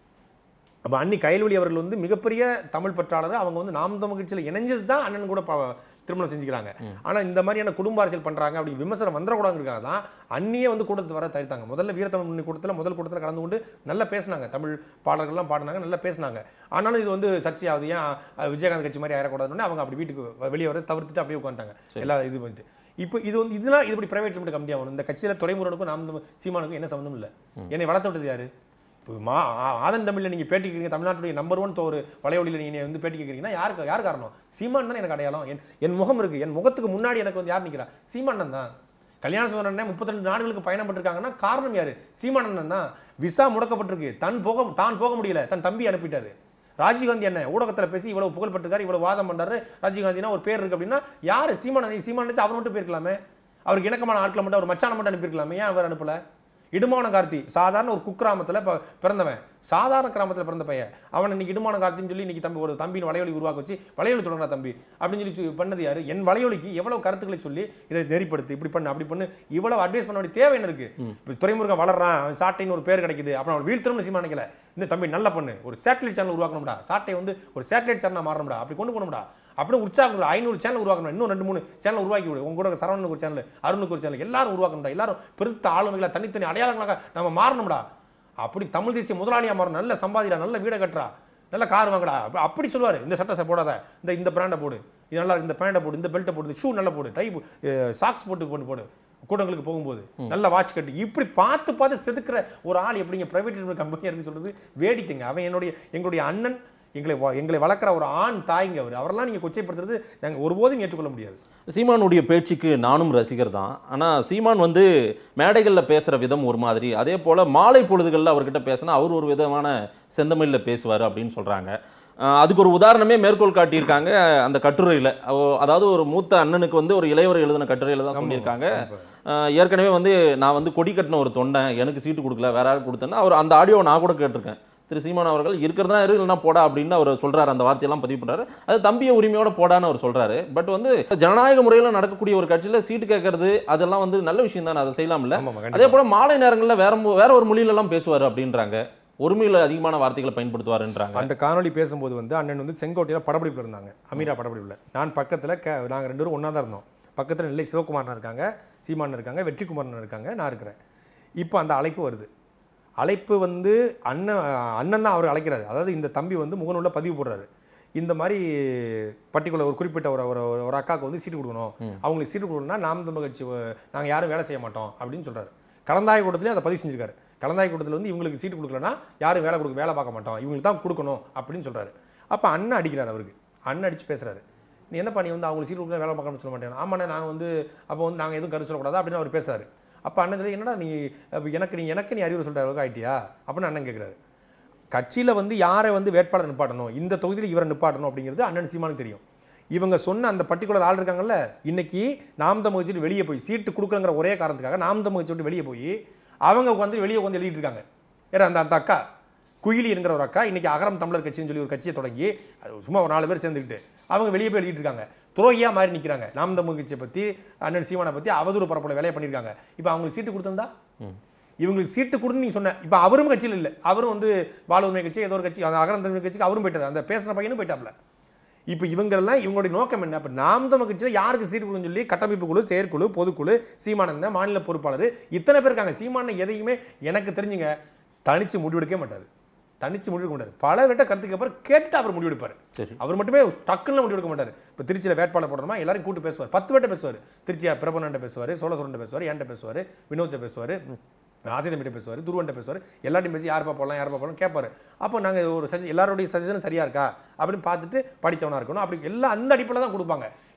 அப்போ அன்னி கயல்வழி அவர்கள் வந்து மிகப்பெரிய தமிழ் பற்றாளர் அவங்க வந்து நாம் தமிழ் கட்சியில் இணைஞ்சது தான் அண்ணன் கூட ப- திருமணம் செஞ்சுக்கிறாங்க ஆனால் இந்த மாதிரியான குடும்ப அரசியல் பண்ணுறாங்க அப்படி விமர்சனம் வந்துடக்கூடாதுங்கிறதுக்காக தான் அண்ணியே வந்து கூட்டத்துக்கு வர தவிர்த்தாங்க முதல்ல வீரத்தமிழ் முன்னணி கூட்டத்தில் முதல் கூட்டத்தில் கலந்து கொண்டு நல்லா பேசினாங்க தமிழ் பாடல்கள்லாம் பாடினாங்க நல்லா பேசினாங்க ஆனாலும் இது வந்து சர்ச்சையாகுது ஏன் அஹ், விஜயகாந்த் கட்சி மாதிரி ஆயிடக்கூடாதுன்னு அவங்க அப்படி வீட்டுக்கு வ- வெளியே வர தவிர்த்துட்டு அப்படியே உட்காந்துட்டாங்க எல்லா இது வந்து இப்போ இது வந்து இதெல்லாம் இது இப்படி பிரைவேட் லிமிட் கம்பெனி ஆகணும் இந்த கட்சியில் துறைமுருகனுக்கும் நாம் தமிழ் சீமானுக்கும் என்ன சம்மந்தம் இல்லை என்னை வளர்த்து விட்டது யாரு இப்போ மா ஆ- ஆதன் தமிழில் நீங்கள் பேட்டி கேட்குறீங்க தமிழ்நாட்டுடைய நம்பர் ஒன் ஒரு வலையொலியில் நீங்கள் வந்து பேட்டி கேட்குறீங்கன்னா யாருக்கு யார் காரணம் சீமான் தான் எனக்கு அடையாளம் என் என் முகம் இருக்குது என் முகத்துக்கு முன்னாடி எனக்கு வந்து யார் நிற்கிறா சீமானன் தான் கல்யாண சுந்தரனே முப்பத்திரெண்டு நாடுகளுக்கு பயணம் பண்ணிருக்காங்கன்னா காரணம் யாரு சீமானந்தன் தான் விசா முடக்கப்பட்டிருக்கு தன் போக தான் போக முடியல தன் தம்பி அனுப்பிட்டாரு ராஜீவ்காந்தி என்ன ஊடகத்தில் பேசி இவ்வளவு புகழ் பெற்றிருக்காரு இவ்வளவு வாதம் பண்றாரு ராஜீவ்காந்தினா ஒரு பேர் இருக்கு அப்படின்னா யார் சீமானன் சீமான் வச்சு அவர் மட்டும் போயிருக்கலாமே அவருக்கு இணக்கமான ஆட்களை மட்டும் அவர் மச்சான மட்டும் அனுப்பியிருக்கலாமே ஏன் அவர் அனுப்பல இடுமான கார்த்தி சாதாரண ஒரு குக்கிராமத்தில் இப்போ பிறந்தவன் சாதாரண கிராமத்தில் பிறந்த பையன் அவன் இன்னைக்கு இடுமான கார்த்தின்னு சொல்லி இன்னைக்கு தம்பி ஒரு தம்பியின் வலையொலி உருவாக்க வச்சு வலையொலி தொடங்குறா தம்பி அப்படின்னு சொல்லி து- பண்ணது யாரு என் வலையொலிக்கு எவ்வளவு கருத்துக்களை சொல்லி இதை நெறிப்படுத்து இப்படி பண்ணு அப்படி பண்ணு இவ்வளவு அட்வைஸ் பண்ண வேண்டிய தேவை என்ன இருக்கு இப்போ துறைமுருகன் வளர்றான் அவன் சாட்டைன்னு ஒரு பேர் கிடைக்குது அப்புறம் அவன் வீழ்த்தணும்னு சீமா நினைக்கல இன்னும் தம்பி நல்ல பண்ணு ஒரு சேட்டலைட் சேனல் உருவாக்கணும்டா சாட்டை வந்து ஒரு சேட்டலைட் சேனலாக மாறணும்டா அப்படி கொண்டு போகணும்டா அப்படியே உற்சாகம் ஒரு ஐநூறு சேனல் உருவாக்கணும் இன்னும் ரெண்டு மூணு சேனல் உருவாக்கி விடு உங்க கூட சரவணனுக்கு ஒரு சேனல் அருணுக்கு ஒரு சேனல் எல்லாரும் உருவாக்கணும்டா எல்லாரும் பெருத்த ஆளுமைகளை தனித்தனி அடையாளங்களாக நம்ம மாறணும்டா அப்படி தமிழ் தேசிய முதலாளியா மாறணும் நல்ல சம்பாதிடா நல்ல வீடை கட்டுறா நல்ல கார் வாங்கடா அப்ப- அப்படி சொல்லுவார் இந்த சட்டை போடாத இந்த இந்த பிராண்டை போடு இது நல்லா இருக்கு, இந்த பேண்டை போடு இந்த பெல்ட்டை போடு ஷூ நல்லா போடு டை சாக்ஸ் போட்டு போட்டு போடு கூட்டங்களுக்கு போகும்போது நல்ல வாட்ச் கட்டு இப்படி பார்த்து பார்த்து செதுக்குற ஒரு ஆள் எப்படிங்க பிரைவேட் கம்பெனியாக இருக்குன்னு சொல்றது வேடிக்கைங்க அவன் என்னுடைய எங்களுடைய அண்ணன் எங்களை வ- எங்களை வளர்க்குற ஒரு ஆண் தாய்ங்க அவர் அவரெல்லாம் நீங்கள் கொச்சைப்படுத்துறது நாங்கள் ஒருபோதும் ஏற்றுக்கொள்ள முடியாது சீமானுடைய பேச்சுக்கு நானும் ரசிகர் தான் ஆனால் சீமான் வந்து மேடைகளில் பேசுகிற விதம் ஒரு மாதிரி அதே போல் மாலை பொழுதுகளில் அவர்கிட்ட பேசினா அவர் ஒரு விதமான செந்தமிழில் பேசுவார் அப்படின்னு சொல்கிறாங்க அதுக்கு ஒரு உதாரணமே மேற்கோள் காட்டியிருக்காங்க அந்த கட்டுரையில் அதாவது ஒரு மூத்த அண்ணனுக்கு வந்து ஒரு இளையவர் எழுதின கட்டுரையில் தான் சொல்லியிருக்காங்க அஹ் ஏற்கனவே வந்து நான் வந்து கொடி கட்டின ஒரு தொண்டன் எனக்கு சீட்டு கொடுக்கல வேற யாரும் கொடுத்தேன்னா அவர் அந்த ஆடியோ நான் கூட கேட்டிருக்கேன் திரு சீமான் அவர்கள் இருக்கிறதா இரு இல்லைன்னா போடா அப்படின்னு அவர் சொல்றாரு அந்த வார்த்தையெல்லாம் பதிவு பண்றாரு அது தம்பிய உரிமையோட போடான்னு அவர் சொல்றாரு பட் வந்து ஜனநாயக முறையில் நடக்கக்கூடிய ஒரு கட்சியில சீட்டு கேட்கறது அதெல்லாம் வந்து நல்ல விஷயம் தானே அதை செய்யலாம்ல ஆமாம் அதே போல மாலை நேரங்களில் வேற மொ- வேற ஒரு மொழியில எல்லாம் பேசுவார் அப்படின்றாங்க ஒருமையில் அதிகமான வார்த்தைகளை பயன்படுத்துவாருன்றாங்க அந்த காணொளி பேசும்போது வந்து அண்ணன் வந்து செங்கோட்டையில் படப்பிடிப்பில் இருந்தாங்க அமீரா படப்பிடிப்பில் நான் பக்கத்தில் க நாங்கள் ரெண்டு பேரும் ஒன்றா தான் இருந்தோம் பக்கத்தில் நெல்லை சிவகுமாரன் இருக்காங்க சீமான் இருக்காங்க வெற்றிக்குமாரன் இருக்காங்க நான் இருக்கிறேன் இப்போ அந்த அழைப்பு வருது அழைப்பு வந்து அண்ணன் அண்ணன் தான் அவர் அழைக்கிறாரு அதாவது இந்த தம்பி வந்து முகநூலில் பதிவு போடுறாரு இந்த மாதிரி பர்டிகுலர் ஒரு குறிப்பிட்ட ஒரு ஒரு ஒரு அக்காவுக்கு வந்து சீட்டு கொடுக்கணும் அவங்களுக்கு சீட்டு கொடுக்கணும்னா நாம் தமிழ் கட்சி நாங்கள் யாரும் வேலை செய்ய மாட்டோம் அப்படின்னு சொல்கிறாரு கலந்தாய கூட்டத்திலே அதை பதிவு செஞ்சிருக்காரு கலந்தாய கூட்டத்தில் வந்து இவங்களுக்கு சீட்டு கொடுக்கலன்னா யாரும் வேலை கொடுக்க வேலை பார்க்க மாட்டோம் இவங்களுக்கு தான் கொடுக்கணும் அப்படின்னு சொல்கிறாரு அப்போ அண்ணன் அடிக்கிறார் அவருக்கு அண்ணன் அடிச்சு பேசுறாரு நீ என்னப்பா நீ வந்து அவங்களுக்கு சீட்டு கொடுக்கல வேலை பார்க்கணும்னு சொல்ல மாட்டேன் ஆமாண்ணே நாங்கள் வந்து அப்போ வந்து நாங்கள் எதுவும் கருத்து சொல்லக்கூடாது அப்படின்னு அவர் பேசுறாரு அப்போ அண்ணன் சொல்லி என்னடா நீ அப்ப எனக்கு நீ எனக்கு நீ அறிவுரை சொல்கிற அளவுக்கு ஆயிட்டியா அப்படின்னு அண்ணன் கேட்குறாரு கட்சியில் வந்து யாரை வந்து வேட்பாளர் நிப்பாட்டணும் இந்த தொகுதியில் இவரை நிப்பாட்டணும் அப்படிங்கிறது அண்ணன் சீமானுக்கு தெரியும் இவங்க சொன்ன அந்த பர்டிகுலர் ஆள் இருக்காங்கல்ல இன்னைக்கு நாம் தமிழ் கட்சி வெளியே போய் சீட்டு கொடுக்கலங்கிற ஒரே காரணத்துக்காக நாம் தமிழ் கட்சி விட்டு வெளியே போய் அவங்க வந்து வெளியே வந்து எழுதிட்டு இருக்காங்க ஏன்னா அந்த அந்த அக்கா குயிலி என்கிற ஒரு அக்கா இன்னைக்கு அகரம் தமிழர் கட்சின்னு சொல்லி ஒரு கட்சியை தொடங்கி அது சும்மா ஒரு நாலு பேர் சேர்ந்துக்கிட்டு அவங்க வெளியே போய் எழுதிட்டு இருக்காங்க துரோகியா மாறி நிற்கிறாங்க நாம் தமிழ் கட்சியை பற்றி அண்ணன் சீமானை பற்றி அவதூறு பரப்புல வேலையை பண்ணியிருக்காங்க இப்போ அவங்களுக்கு சீட்டு கொடுத்திருந்தா இவங்களுக்கு சீட்டு கொடுன்னு நீ சொன்ன இப்போ அவரும் கட்சியில் இல்லை அவரும் வந்து வாழ்வுரிமை கட்சி ஏதோ ஒரு கட்சி அந்த அகரம் தமிழ் கட்சிக்கு அவரும் போயிட்டாரு அந்த பேசின பையனும் போயிட்டாப்ல இப்போ இவங்கெல்லாம் இவங்களுடைய நோக்கம் என்ன இப்போ நாம் தமிழ் கட்சியில் யாருக்கு சீட்டு கொடுன்னு சொல்லி கட்டமைப்பு குழு செயற்குழு பொதுக்குழு சீமானந்த மாநில பொறுப்பாளர் இத்தனை பேர் இருக்காங்க சீமானன் எதையுமே எனக்கு தெரிஞ்சுங்க தனிச்சு முடிவெடுக்கவே மாட்டார் தனிச்சு முடிவெடுக்க மாட்டார் பல விட்ட கருத்துக்கு அப்புறம் கேட்டு அவர் முடிவெடுப்பார் சரி அவர் மட்டுமே டக்குன்னு முடிவெடுக்க மாட்டார் இப்போ திருச்சியில் வேட்பாளர் போடணுமா எல்லாரும் கூட்டு பேசுவார் பத்து பேர்ட்ட பேசுவார் திருச்சியா பிரபனன்ட்ட பேசுவார் சோழசுரன்ட்ட பேசுவார் என்கிட்ட பேசுவார் வினோத்தை பேசுவார் ஆசிரியமிட்ட பேசுவார் துருவன்ட்ட பேசுவார் எல்லாத்தையும் பேசி யாருப்பா போடலாம் யாருப்பா போடலாம் கேட்பாரு அப்போ நாங்கள் ஒரு சஜ எல்லாருடைய சஜஷனும் சரியா இருக்கா அப்படின்னு பார்த்துட்டு படிச்சவனா இருக்கணும் அப்படி எல்லாம் அந்த அடிப்படையில் தான் கொடுப்பாங்க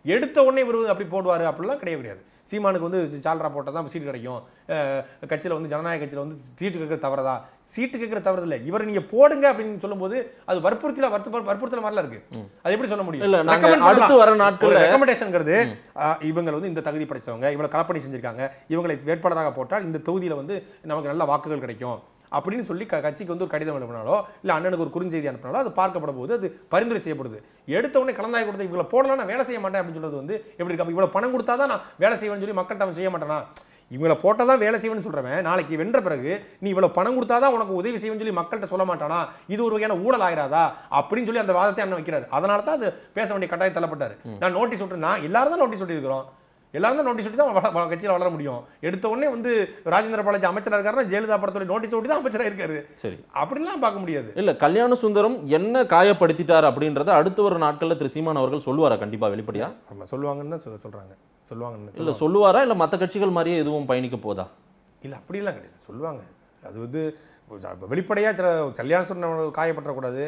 எடுத்த உடனே இவர் அப்படி போடுவார் அப்படிலாம் கிடையவே கிடையாது சீமானுக்கு வந்து சால்ரா போட்டால் தான் சீட்டு கிடைக்கும் கட்சியில் வந்து ஜனநாயக கட்சியில் வந்து சீட்டு கேட்குற தவறதா சீட்டு கேட்குற தவறு இல்லை இவரை நீங்கள் போடுங்க அப்படின்னு சொல்லும்போது அது வற்புறுத்தல வற்பு வற்புறுத்தல மாதிரிலாம் இருக்கு அது எப்படி சொல்ல முடியும் இல்ல, நாங்க Recommend அடுத்து பண்ணலாம். வர ஒரு நாட்கள்ல- ரெக்கமெண்டேஷன்ங்கிறது இவங்க வந்து இந்த தகுதி படைச்சவங்க இவ்வளவு கலப்பணி செஞ்சிருக்காங்க இவங்களை வேட்பாளராக போட்டால் இந்த தொகுதியில வந்து நமக்கு நல்ல வாக்குகள் கிடைக்கும் அப்படின்னு சொல்லி க- கட்சிக்கு வந்து ஒரு கடிதம் அனுப்பினாலோ இல்லை அண்ணனுக்கு ஒரு குறுஞ்செய்தி அனுப்பினாலோ அது பார்க்கப்பட போது அது பரிந்துரை செய்யப்படுது எடுத்த உடனே கலந்தாய் கொடுத்து இவங்களை போடலாம் நான் வேலை செய்ய மாட்டேன் அப்படின்னு சொல்றது வந்து எப்படி இருக்கு அப்ப இவ்வளவு பணம் கொடுத்தா தான் நான் வேலை செய்வேன்னு சொல்லி மக்கள்கிட்ட அவன் செய்ய மாட்டானா இவங்களை போட்டால் தான் வேலை செய்வேன்னு சொல்றவன் நாளைக்கு வென்ற பிறகு நீ இவ்வளவு பணம் கொடுத்தா தான் உனக்கு உதவி செய்வேன்னு சொல்லி மக்கள்கிட்ட சொல்ல மாட்டானா இது ஒரு வகையான ஊழல் ஆயிராதா அப்படின்னு சொல்லி அந்த வாதத்தை அண்ணன் வைக்கிறாரு அதனால தான் அது பேச வேண்டிய கட்டாயம் தள்ளப்பட்டாரு நான் நோட்டீஸ் விட்டு நான் எல்லாரும் தான் நோட்டீஸ் விட்டுருக்கிறோம் எல்லாரும் தான் நோட்டீஸ் விட்டு தான் வள- வள- கட்சியில வளர முடியும் எடுத்த உடனே வந்து ராஜேந்திர பாலாஜி அமைச்சரா இருக்காருன்னா ஜெயலலிதா படத்தோட நோட்டீஸ் விட்டு தான் அமைச்சரா இருக்காரு சரி அப்படிலாம் பார்க்க முடியாது இல்ல கல்யாண சுந்தரம் என்ன காயப்படுத்திட்டார் அப்படின்றத அடுத்த ஒரு நாட்கள்ல திரு சீமான் அவர்கள் சொல்லுவாரா கண்டிப்பா வெளிப்படையா நம்ம சொல்லுவாங்கன்னு தான் சொல்ல சொல்றாங்க சொல்லுவாங்கன்னு இல்ல சொல்லுவாரா இல்ல மத்த கட்சிகள் மாதிரியே எதுவும் பயணிக்க போதா இல்லை அப்படிலாம் கிடையாது சொல்லுவாங்க அது வந்து வெளிப்படையாக சில கல்யாணம் காயப்பற்றக்கூடாது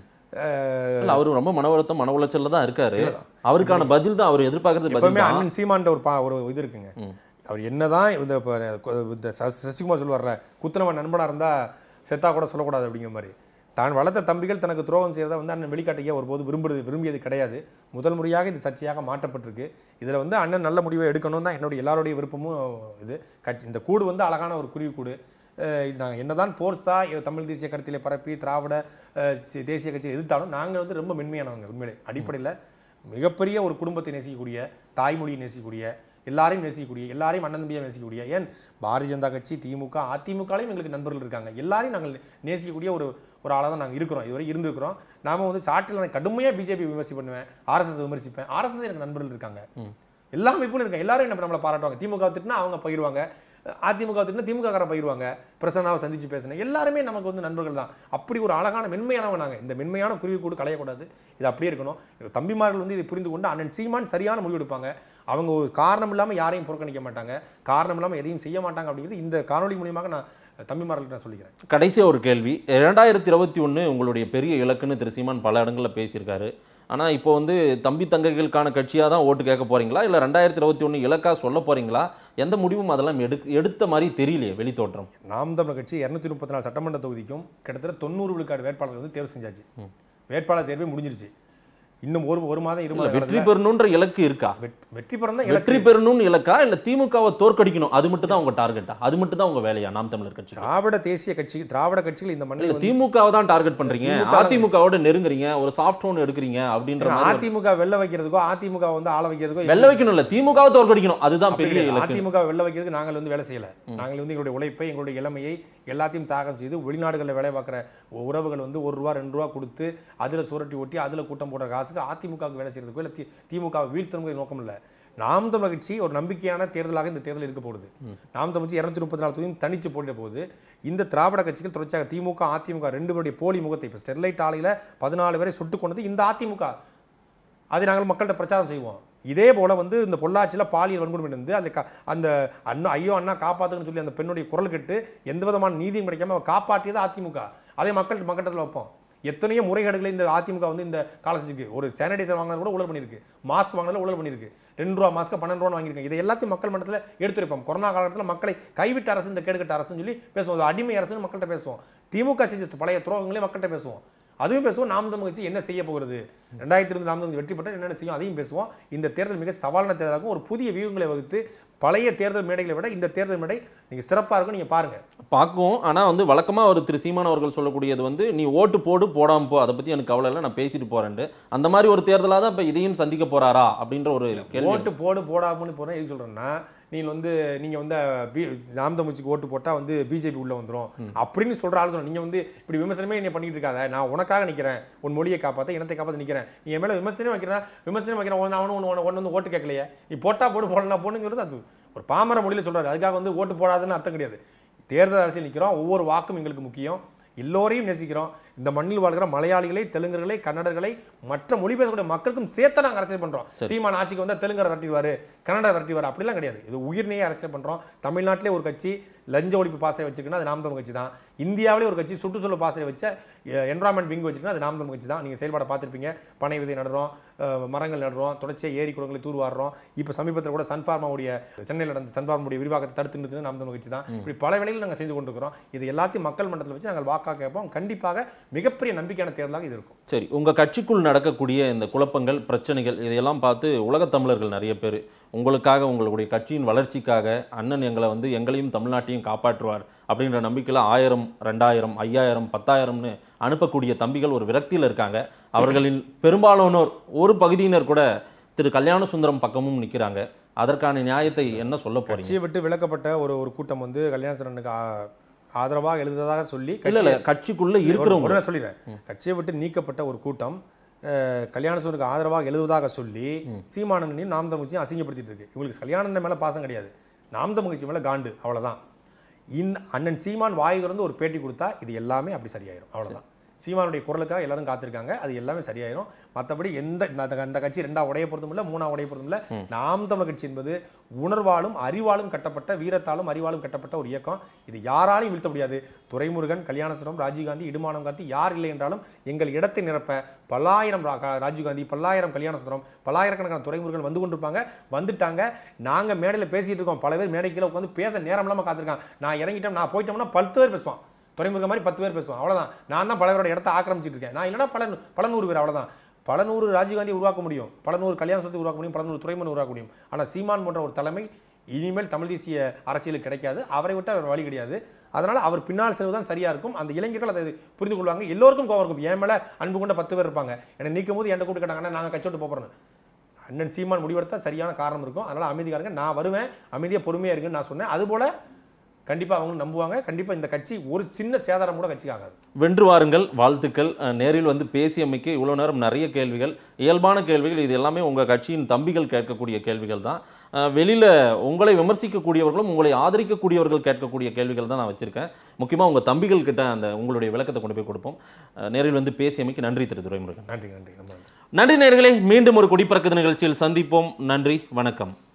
அஹ், இல்ல அவரு ரொம்ப மன வருத்தம் மன உளைச்சல்ல தான் இருக்காரு அவருக்கான பதில் தான் அவர் எதிர்பார்க்கறது பதில் எப்பவுமே தான். அண்ணன் சீமான்ட்ட ஒரு பா ஒரு இது இருக்குங்க அவர் என்னதான் இந்த இப்ப இந்த ச- சசிகுமார் சொல்லுவார்ல குத்துனவன் நண்பனா இருந்தா செத்தா கூட சொல்லக்கூடாது அப்படிங்கிற மாதிரி தான் வளர்த்த தம்பிகள் தனக்கு துரோகம் செய்யறதை வந்து அண்ணன் வெளிக்காட்டிக்க ஒருபோது விரும்புறது விரும்பியது கிடையாது முதல் முறையாக இது சர்ச்சையாக மாற்றப்பட்டிருக்கு இதில் வந்து அண்ணன் நல்ல முடிவை எடுக்கணும் தான் என்னுடைய எல்லாருடைய விருப்பமும் இது கட்சி இந்த கூடு வந்து அழகான ஒரு குருவி கூடு அஹ் இது நாங்கள் என்னதான் ஃபோர்ஸாக தமிழ் தேசிய கருத்திலே பரப்பி திராவிட அஹ், சி- தேசிய கட்சி எதிர்த்தாலும் நாங்கள் வந்து ரொம்ப மென்மையானவங்க உண்மையிலே அடிப்படையில் மிகப்பெரிய ஒரு குடும்பத்தை நேசிக்கக்கூடிய தாய்மொழியை நேசிக்கக்கூடிய எல்லாரையும் நேசிக்கக்கூடிய எல்லாரையும் அண்ணன் தம்பியாக நேசிக்கக்கூடிய ஏன் பாரதிய ஜனதா கட்சி திமுக அதிமுகலையும் எங்களுக்கு நண்பர்கள் இருக்காங்க எல்லாரையும் நாங்கள் நேசிக்கக்கூடிய ஒரு ஒரு ஆளாக தான் நாங்கள் இருக்கிறோம் இதுவரை இருந்திருக்கிறோம் நாம வந்து சாட்டில் நான் கடுமையாக பிஜேபி விமர்சி பண்ணுவேன் ஆர்எஸ்எஸ் விமர்சிப்பேன் ஆர்எஸ்எஸ் எனக்கு நண்பர்கள் இருக்காங்க எல்லா அமைப்புகளும் இருக்காங்க எல்லாரும் என்ன நம்மளை பாராட்டுவாங்க திமுக திட்டினா அவங்க பகிர்வாங்க அதிமுக திட்டினா திமுக காரன் பகிர்வாங்க பிரசன்னாவை சந்திச்சு பேசினேன் எல்லாருமே நமக்கு வந்து நண்பர்கள் தான் அப்படி ஒரு அழகான மென்மையானவங்க நாங்கள் இந்த மென்மையான குருவி கூட களையக்கூடாது இது அப்படியே இருக்கணும் தம்பிமார்கள் வந்து இதை புரிந்து கொண்டு அண்ணன் சீமான் சரியான முடிவு எடுப்பாங்க அவங்க ஒரு காரணம் இல்லாமல் யாரையும் புறக்கணிக்க மாட்டாங்க காரணம் இல்லாமல் எதையும் செய்ய மாட்டாங்க அப்படிங்கிறது இந்த காணொளி மூலியமாக நான் தம்பிமார்களுக்கு நான் சொல்லிக்கிறேன் கடைசியா ஒரு கேள்வி இரண்டாயிரத்தி இருபத்தி ஒன்று உங்களுடைய பெரிய இலக்குன்னு திரு சீமான் பல இடங்களில் பேசியிருக்காரு ஆனா இப்போ வந்து தம்பி தங்கைகளுக்கான கட்சியாக தான் ஓட்டு கேட்க போறீங்களா இல்லை ரெண்டாயிரத்தி இருபத்தி ஒன்று இலக்கா சொல்ல போறீங்களா எந்த முடிவும் அதெல்லாம் எடு எடுத்த மாதிரி தெரியலையே வெளித்தோற்றம் நாம் தமிழர் கட்சி இரநூத்தி முப்பத்தி நாலு சட்டமன்ற தொகுதிக்கும் கிட்டத்தட்ட தொண்ணூறு விழுக்காடு வேட்பாளர்கள் வந்து தேர்வு செஞ்சாச்சு வேட்பாளர் தேர்வே முடிஞ்சிருச்சு இன்னும் ஒரு ஒரு மாதம் இரு இல்ல, மாத வெற்றி காலத்துல பெறணுன்ற இலக்கு இருக்கா வெட்- வெற்றி பெறும் தான் வெற்றி பெறணும்னு இலக்கா இல்ல திமுகவை தோற்கடிக்கணும் அது மட்டும் தான் உங்க டார்கெட்டா அது மட்டும் தான் உங்க வேலையா நாம் தமிழர் கட்சி திராவிட தேசிய கட்சி திராவிட கட்சிகள் இந்த மண்ணில் இல்ல வந்து திமுகவை தான் டார்கெட் பண்றீங்க திமுக தான் அதிமுகவோட நெருங்குறீங்க ஒரு சாஃப்ட் ஓன் எடுக்கிறீங்க அப்படின்ற மாதிரி ஒரு- அதிமுக வெள்ள வைக்கிறதுக்கோ அதிமுக வந்து ஆள வைக்கிறதுக்கோ வெள்ள வைக்கணும் இல்ல திமுகவை தோற்கடிக்கணும் அதுதான் அப்படி பெரிய கிடையாது. இலக்கு அதிமுக வெள்ள வைக்கிறதுக்கு நாங்கள் வந்து வேலை செய்யல நாங்கள் வந்து எங்களுடைய உழைப்பை எங்களுடைய இளமையை எல்லாத்தையும் தியாகம் செய்து வெளிநாடுகளில் வேலை பார்க்குற உறவுகள் வந்து ஒரு ரூபா ரெண்டு ரூபா கொடுத்து அதில் சுரட்டி ஒட்டி அதில் கூட்டம் போடுற காசுக்கு அதிமுகவுக்கு வேலை செய்யறதுக்கோ இல்லை தி திமுக வீழ்த்தணுங்கிற நோக்கம் இல்லை நாம் தமிழர் கட்சி ஒரு நம்பிக்கையான தேர்தலாக இந்த தேர்தல் இருக்க போகுது நாம் தமிழ் கட்சி இரநூத்தி முப்பத்தி நாலு தொகுதியும் தனிச்சு போட்டிட போகுது இந்த திராவிட கட்சிகள் தொடர்ச்சியாக திமுக அதிமுக ரெண்டு பேருடைய போலி முகத்தை இப்போ ஸ்டெர்லைட் ஆலையில் பதினாலு பேரை சுட்டு கொண்டது இந்த அதிமுக அதை நாங்கள் மக்கள்கிட்ட பிரச்சாரம் செய்வோம் இதே போல வந்து இந்த பொள்ளாச்சியில் பாலியல் வன்கொடுமை இருந்து அந்த க- அந்த அண்ணா ஐயோ அண்ணா காப்பாத்துன்னு சொல்லி அந்த பெண்ணுடைய குரல் கெட்டு எந்த விதமான நீதியும் கிடைக்காம அவ காப்பாற்றியது அதிமுக அதே மக்கள் மக்கட்டத்தில் வைப்போம் எத்தனையோ முறைகேடுகளை இந்த அதிமுக வந்து இந்த காலத்துக்கு ஒரு சானிடைசர் வாங்கினது கூட ஊழல் பண்ணியிருக்கு மாஸ்க் வாங்கினது ஊழல் பண்ணியிருக்கு ரெண்டு ரூபா மாஸ்க்கு பன்னெண்டு ரூபா வாங்கியிருக்காங்க இதை எல்லாத்தையும் மக்கள் மன்றத்தில் எடுத்துரைப்போம் கொரோனா காலகட்டத்தில் மக்களை கைவிட்ட அரசு இந்த கேடுகட்ட அரசுன்னு சொல்லி பேசுவோம் அது அடிமை அரசுன்னு மக்கள்கிட்ட பேசுவோம் திமுக செஞ்ச பழைய துரோகங்களே மக்கள்கிட்ட பேசுவோம் அதுவும் பேசுவோம் நாம் தமிழ் கட்சி என்ன செய்ய போகிறது ரெண்டாயிரத்தி இருந்து நாம் தமிழ் வெற்றி பெற்றால் என்னென்ன செய்யும் அதையும் பேசுவோம் இந்த தேர்தல் மிக சவாலான தேர்தலாகும் ஒரு புதிய வியூகங்களை வகுத்து பழைய தேர்தல் மேடைகளை விட இந்த தேர்தல் மேடை நீங்கள் சிறப்பாக இருக்கும் நீங்கள் பாருங்க பார்க்குவோம் ஆனா வந்து வழக்கமா ஒரு திரு சீமான் அவர்கள் சொல்லக்கூடியது வந்து நீ ஓட்டு போடு போடாம போ அதை பத்தி எனக்கு கவலை இல்லை நான் பேசிட்டு போறேன்ட்டு அந்த மாதிரி ஒரு தேர்தலா தான் இப்ப இதையும் சந்திக்க போறாரா அப்படின்ற ஒரு கேள்வி ஓட்டு போடு போடாமன்னு போகிறேன் எதுக்கு சொல்கிறேன்னா நீங்கள் வந்து நீங்கள் வந்து பி நாம் தமிழ்ச்சிக்கு ஓட்டு போட்டால் வந்து பிஜேபி உள்ளே வந்துரும் அப்படின்னு சொல்கிற ஆள் சொல்ல நீங்கள் வந்து இப்படி விமர்சனமே என்ன பண்ணிட்டு இருக்காத நான் உனக்காக நிற்கிறேன் உன் மொழியை காப்பாற்ற இனத்தை காப்பாற்ற நிற்கிறேன் நீ என் மேலே விமர்சனமே வைக்கிறேன் விமர்சனம் வைக்கிறேன் உன்னை அவனு ஒன்று ஒன்று வந்து ஓட்டு கேட்கலையே நீ போட்டா போடு போடலாம் போடுங்கிறது அது ஒரு பாமர மொழியில் சொல்றாரு அதுக்காக வந்து ஓட்டு போடாதுன்னு அர்த்தம் கிடையாது தேர்தல் அரசியல் நிற்கிறோம் ஒவ்வொரு வாக்கும் எங்களுக்கு முக்கியம் எல்லோரையும் நேசிக்கிறோம் இந்த மண்ணில் வாழ்கிற மலையாளிகளை தெலுங்கர்களை கன்னடர்களை மற்ற மொழி பேசக்கூடிய மக்களுக்கும் சேர்த்து நாங்கள் அரசியல் பண்றோம் சீமான் ஆட்சிக்கு வந்தால் தெலுங்கரை விரட்டிடுவாரு கன்னடரை விரட்டிடுவார் அப்படிலாம் கிடையாது இது உயிர்நேய அரசியல் பண்றோம் தமிழ்நாட்டிலே ஒரு கட்சி லஞ்ச ஒழிப்பு பாசறை வச்சிருக்குன்னா அது நாம் தமிழ் கட்சி தான் இந்தியாவிலே ஒரு கட்சி சுற்றுச்சூழல் பாசறை வச்ச என்வரான்மெண்ட் விங் வச்சிருக்குன்னா அது நாம் தமிழ் கட்சி தான் நீங்கள் செயல்பாடை பார்த்துருப்பீங்க பனை விதை நடுறோம் அஹ், மரங்கள் நடுறோம் தொடர்ச்சியாக ஏரி குளங்களை தூர்வாடுறோம் இப்போ சமீபத்தில் கூட சன்ஃபார்மாவுடைய சென்னையில் நடந்த சன்ஃபார்முடைய விரிவாக்கத்தை தடுத்து நிறுத்தது நாம் தமிழ் கட்சி தான் இப்படி பல வேளைகளில் நாங்கள் செய்து கொண்டிருக்கிறோம் இது எல்லாத்தையும் மக்கள் மன்றத்தில் வச்சு நாங்கள் வாக்காக கேட்போம் கண்டிப்பாக மிகப்பெரிய நம்பிக்கையான தேர்தலாக இது இருக்கும் சரி உங்கள் கட்சிக்குள் நடக்கக்கூடிய இந்த குழப்பங்கள் பிரச்சனைகள் இதையெல்லாம் பார்த்து உலகத் தமிழர்கள் நிறைய பேர் உங்களுக்காக உங்களுடைய கட்சியின் வளர்ச்சிக்காக அண்ணன் எங்களை வந்து எங்களையும் தமிழ்நாட்டையும் காப்பாற்றுவார் அப்படின்ற நம்பிக்கையில் ஆயிரம் ரெண்டாயிரம் ஐயாயிரம் பத்தாயிரம்னு அனுப்பக்கூடிய தம்பிகள் ஒரு விரக்தியில் இருக்காங்க அவர்களின் பெரும்பாலானோர் ஒரு பகுதியினர் கூட திரு கல்யாண சுந்தரம் பக்கமும் நிற்கிறாங்க அதற்கான நியாயத்தை என்ன சொல்ல போறீங்க கட்சியை விட்டு விலக்கப்பட்ட ஒரு ஒரு கூட்டம் வந்து கல்யாணசரனுக்கு ஆ- ஆதரவாக எழுதுவதாக சொல்லி இல்ல இல்ல கட்சிக்குள்ள இருக்கிறவங்க ஒரு சொல்லிடுறேன் கட்சியை விட்டு நீக்கப்பட்ட ஒரு கூட்டம் அஹ், கல்யாணசுவருக்கு ஆதரவாக எழுதுவதாக சொல்லி சீமானனையும் நாம் தமிழ்ச்சியும் அசிங்கப்படுத்திட்டு இருக்கு இவங்களுக்கு கல்யாணன் மேல பாசம் கிடையாது நாம் தமிழ்ச்சி மேல காண்டு அவ்வளவுதான் இந்த அண்ணன் சீமான் வாய் திறந்து ஒரு பேட்டி கொடுத்தா இது எல்லாமே அப்படி சரியாயிரும் அவ்வளவுதான் சீமானுடைய குரலுக்காக எல்லாரும் காத்திருக்காங்க அது எல்லாமே சரியாயிரும் மற்றபடி எந்த இந்த- இந்த கட்சி ரெண்டா உடைய பொறுத்தும் இல்லை மூணா உடைய பொறுத்தும் இல்லை நாம் தமிழ் கட்சி என்பது உணர்வாலும் அறிவாலும் கட்டப்பட்ட வீரத்தாலும் அறிவாலும் கட்டப்பட்ட ஒரு இயக்கம் இது யாராலையும் வீழ்த்த முடியாது துரைமுருகன் கல்யாணசுரம் ராஜீவ்காந்தி இடுமானம் காந்தி யார் இல்லை என்றாலும் எங்கள் இடத்தை நிரப்ப பல்லாயிரம் ரா- கா- ராஜீவ்காந்தி பல்லாயிரம் கல்யாணசுந்தரம் பல்லாயிரக்கணக்கான துரைமுருகன் வந்து கொண்டிருப்பாங்க வந்துட்டாங்க நாங்கள் மேடையில் பேசிட்டு இருக்கோம் பல பேர் மேடைக்குள்ள உட்காந்து பேச நேரம் இல்லாமல் காத்திருக்கான் நான் இறங்கிட்டேன் நான் போயிட்டோம்னா பத்து பேர் பேசுவான் துறைமுருகன் மாதிரி பத்து பேர் பேசுவான் அவ்வளவுதான் நான் தான் பல பேரோட இடத்த ஆக்கிரமிச்சிட்டு இருக்கேன் நான் இல்லைன்னா பல பல நூறு பேர் அவ்வளவுதான் பல நூறு ராஜீவ்காந்தி உருவாக்க முடியும் பல நூறு கல்யாணத்தை உருவாக்க முடியும் பல நூறு துறைமுறை உருவாக்க முடியும் ஆனால் சீமான் போன்ற ஒரு தலைமை இனிமேல் தமிழ் தேசிய அரசியலுக்கு கிடைக்காது அவரை விட்டு அவர் வழி கிடையாது அதனால அவர் பின்னால் செல்வதுதான் சரியா இருக்கும் அந்த இளைஞர்கள் அதை புரிந்து கொள்வாங்க எல்லோருக்கும் கோவம் இருக்கும் என் மேல அன்பு கொண்ட பத்து பேர் இருப்பாங்க என்னை நீக்கும் போது என்கிட்ட கூப்பிட்டு கேட்டாங்கன்னா நாங்கள் கட்சி விட்டு போகிறோம் அண்ணன் சீமான் முடிவெடுத்தா சரியான காரணம் இருக்கும் அதனால அமைதிக்காரங்க நான் வருவேன் அமைதியாக பொறுமையாக இருக்குன்னு நான் சொன்னேன் அதுபோல கண்டிப்பா அவங்க நம்புவாங்க கண்டிப்பா இந்த கட்சி ஒரு சின்ன சேதாரம் கூட கட்சிக்கு ஆகாது வென்று வாருங்கள் வாழ்த்துக்கள் அஹ், நேரில் வந்து பேசியமைக்கு இவ்வளோ நேரம் நிறைய கேள்விகள் இயல்பான கேள்விகள் இது எல்லாமே உங்கள் கட்சியின் தம்பிகள் கேட்கக்கூடிய கேள்விகள் தான் அஹ், வெளியில உங்களை விமர்சிக்கக்கூடியவர்களும் உங்களை ஆதரிக்கக்கூடியவர்கள் கேட்கக்கூடிய கேள்விகள் தான் நான் வச்சிருக்கேன் முக்கியமாக உங்கள் தம்பிகள் கிட்ட அந்த உங்களுடைய விளக்கத்தை கொண்டு போய் கொடுப்போம் அஹ், நேரில் வந்து பேசியமைக்கு நன்றி திரு துரைமுருகன் நன்றி நன்றி நம்ம நன்றி நன்றி நேயர்களே மீண்டும் ஒரு குடிப்பறக்குது நிகழ்ச்சியில் சந்திப்போம் நன்றி வணக்கம்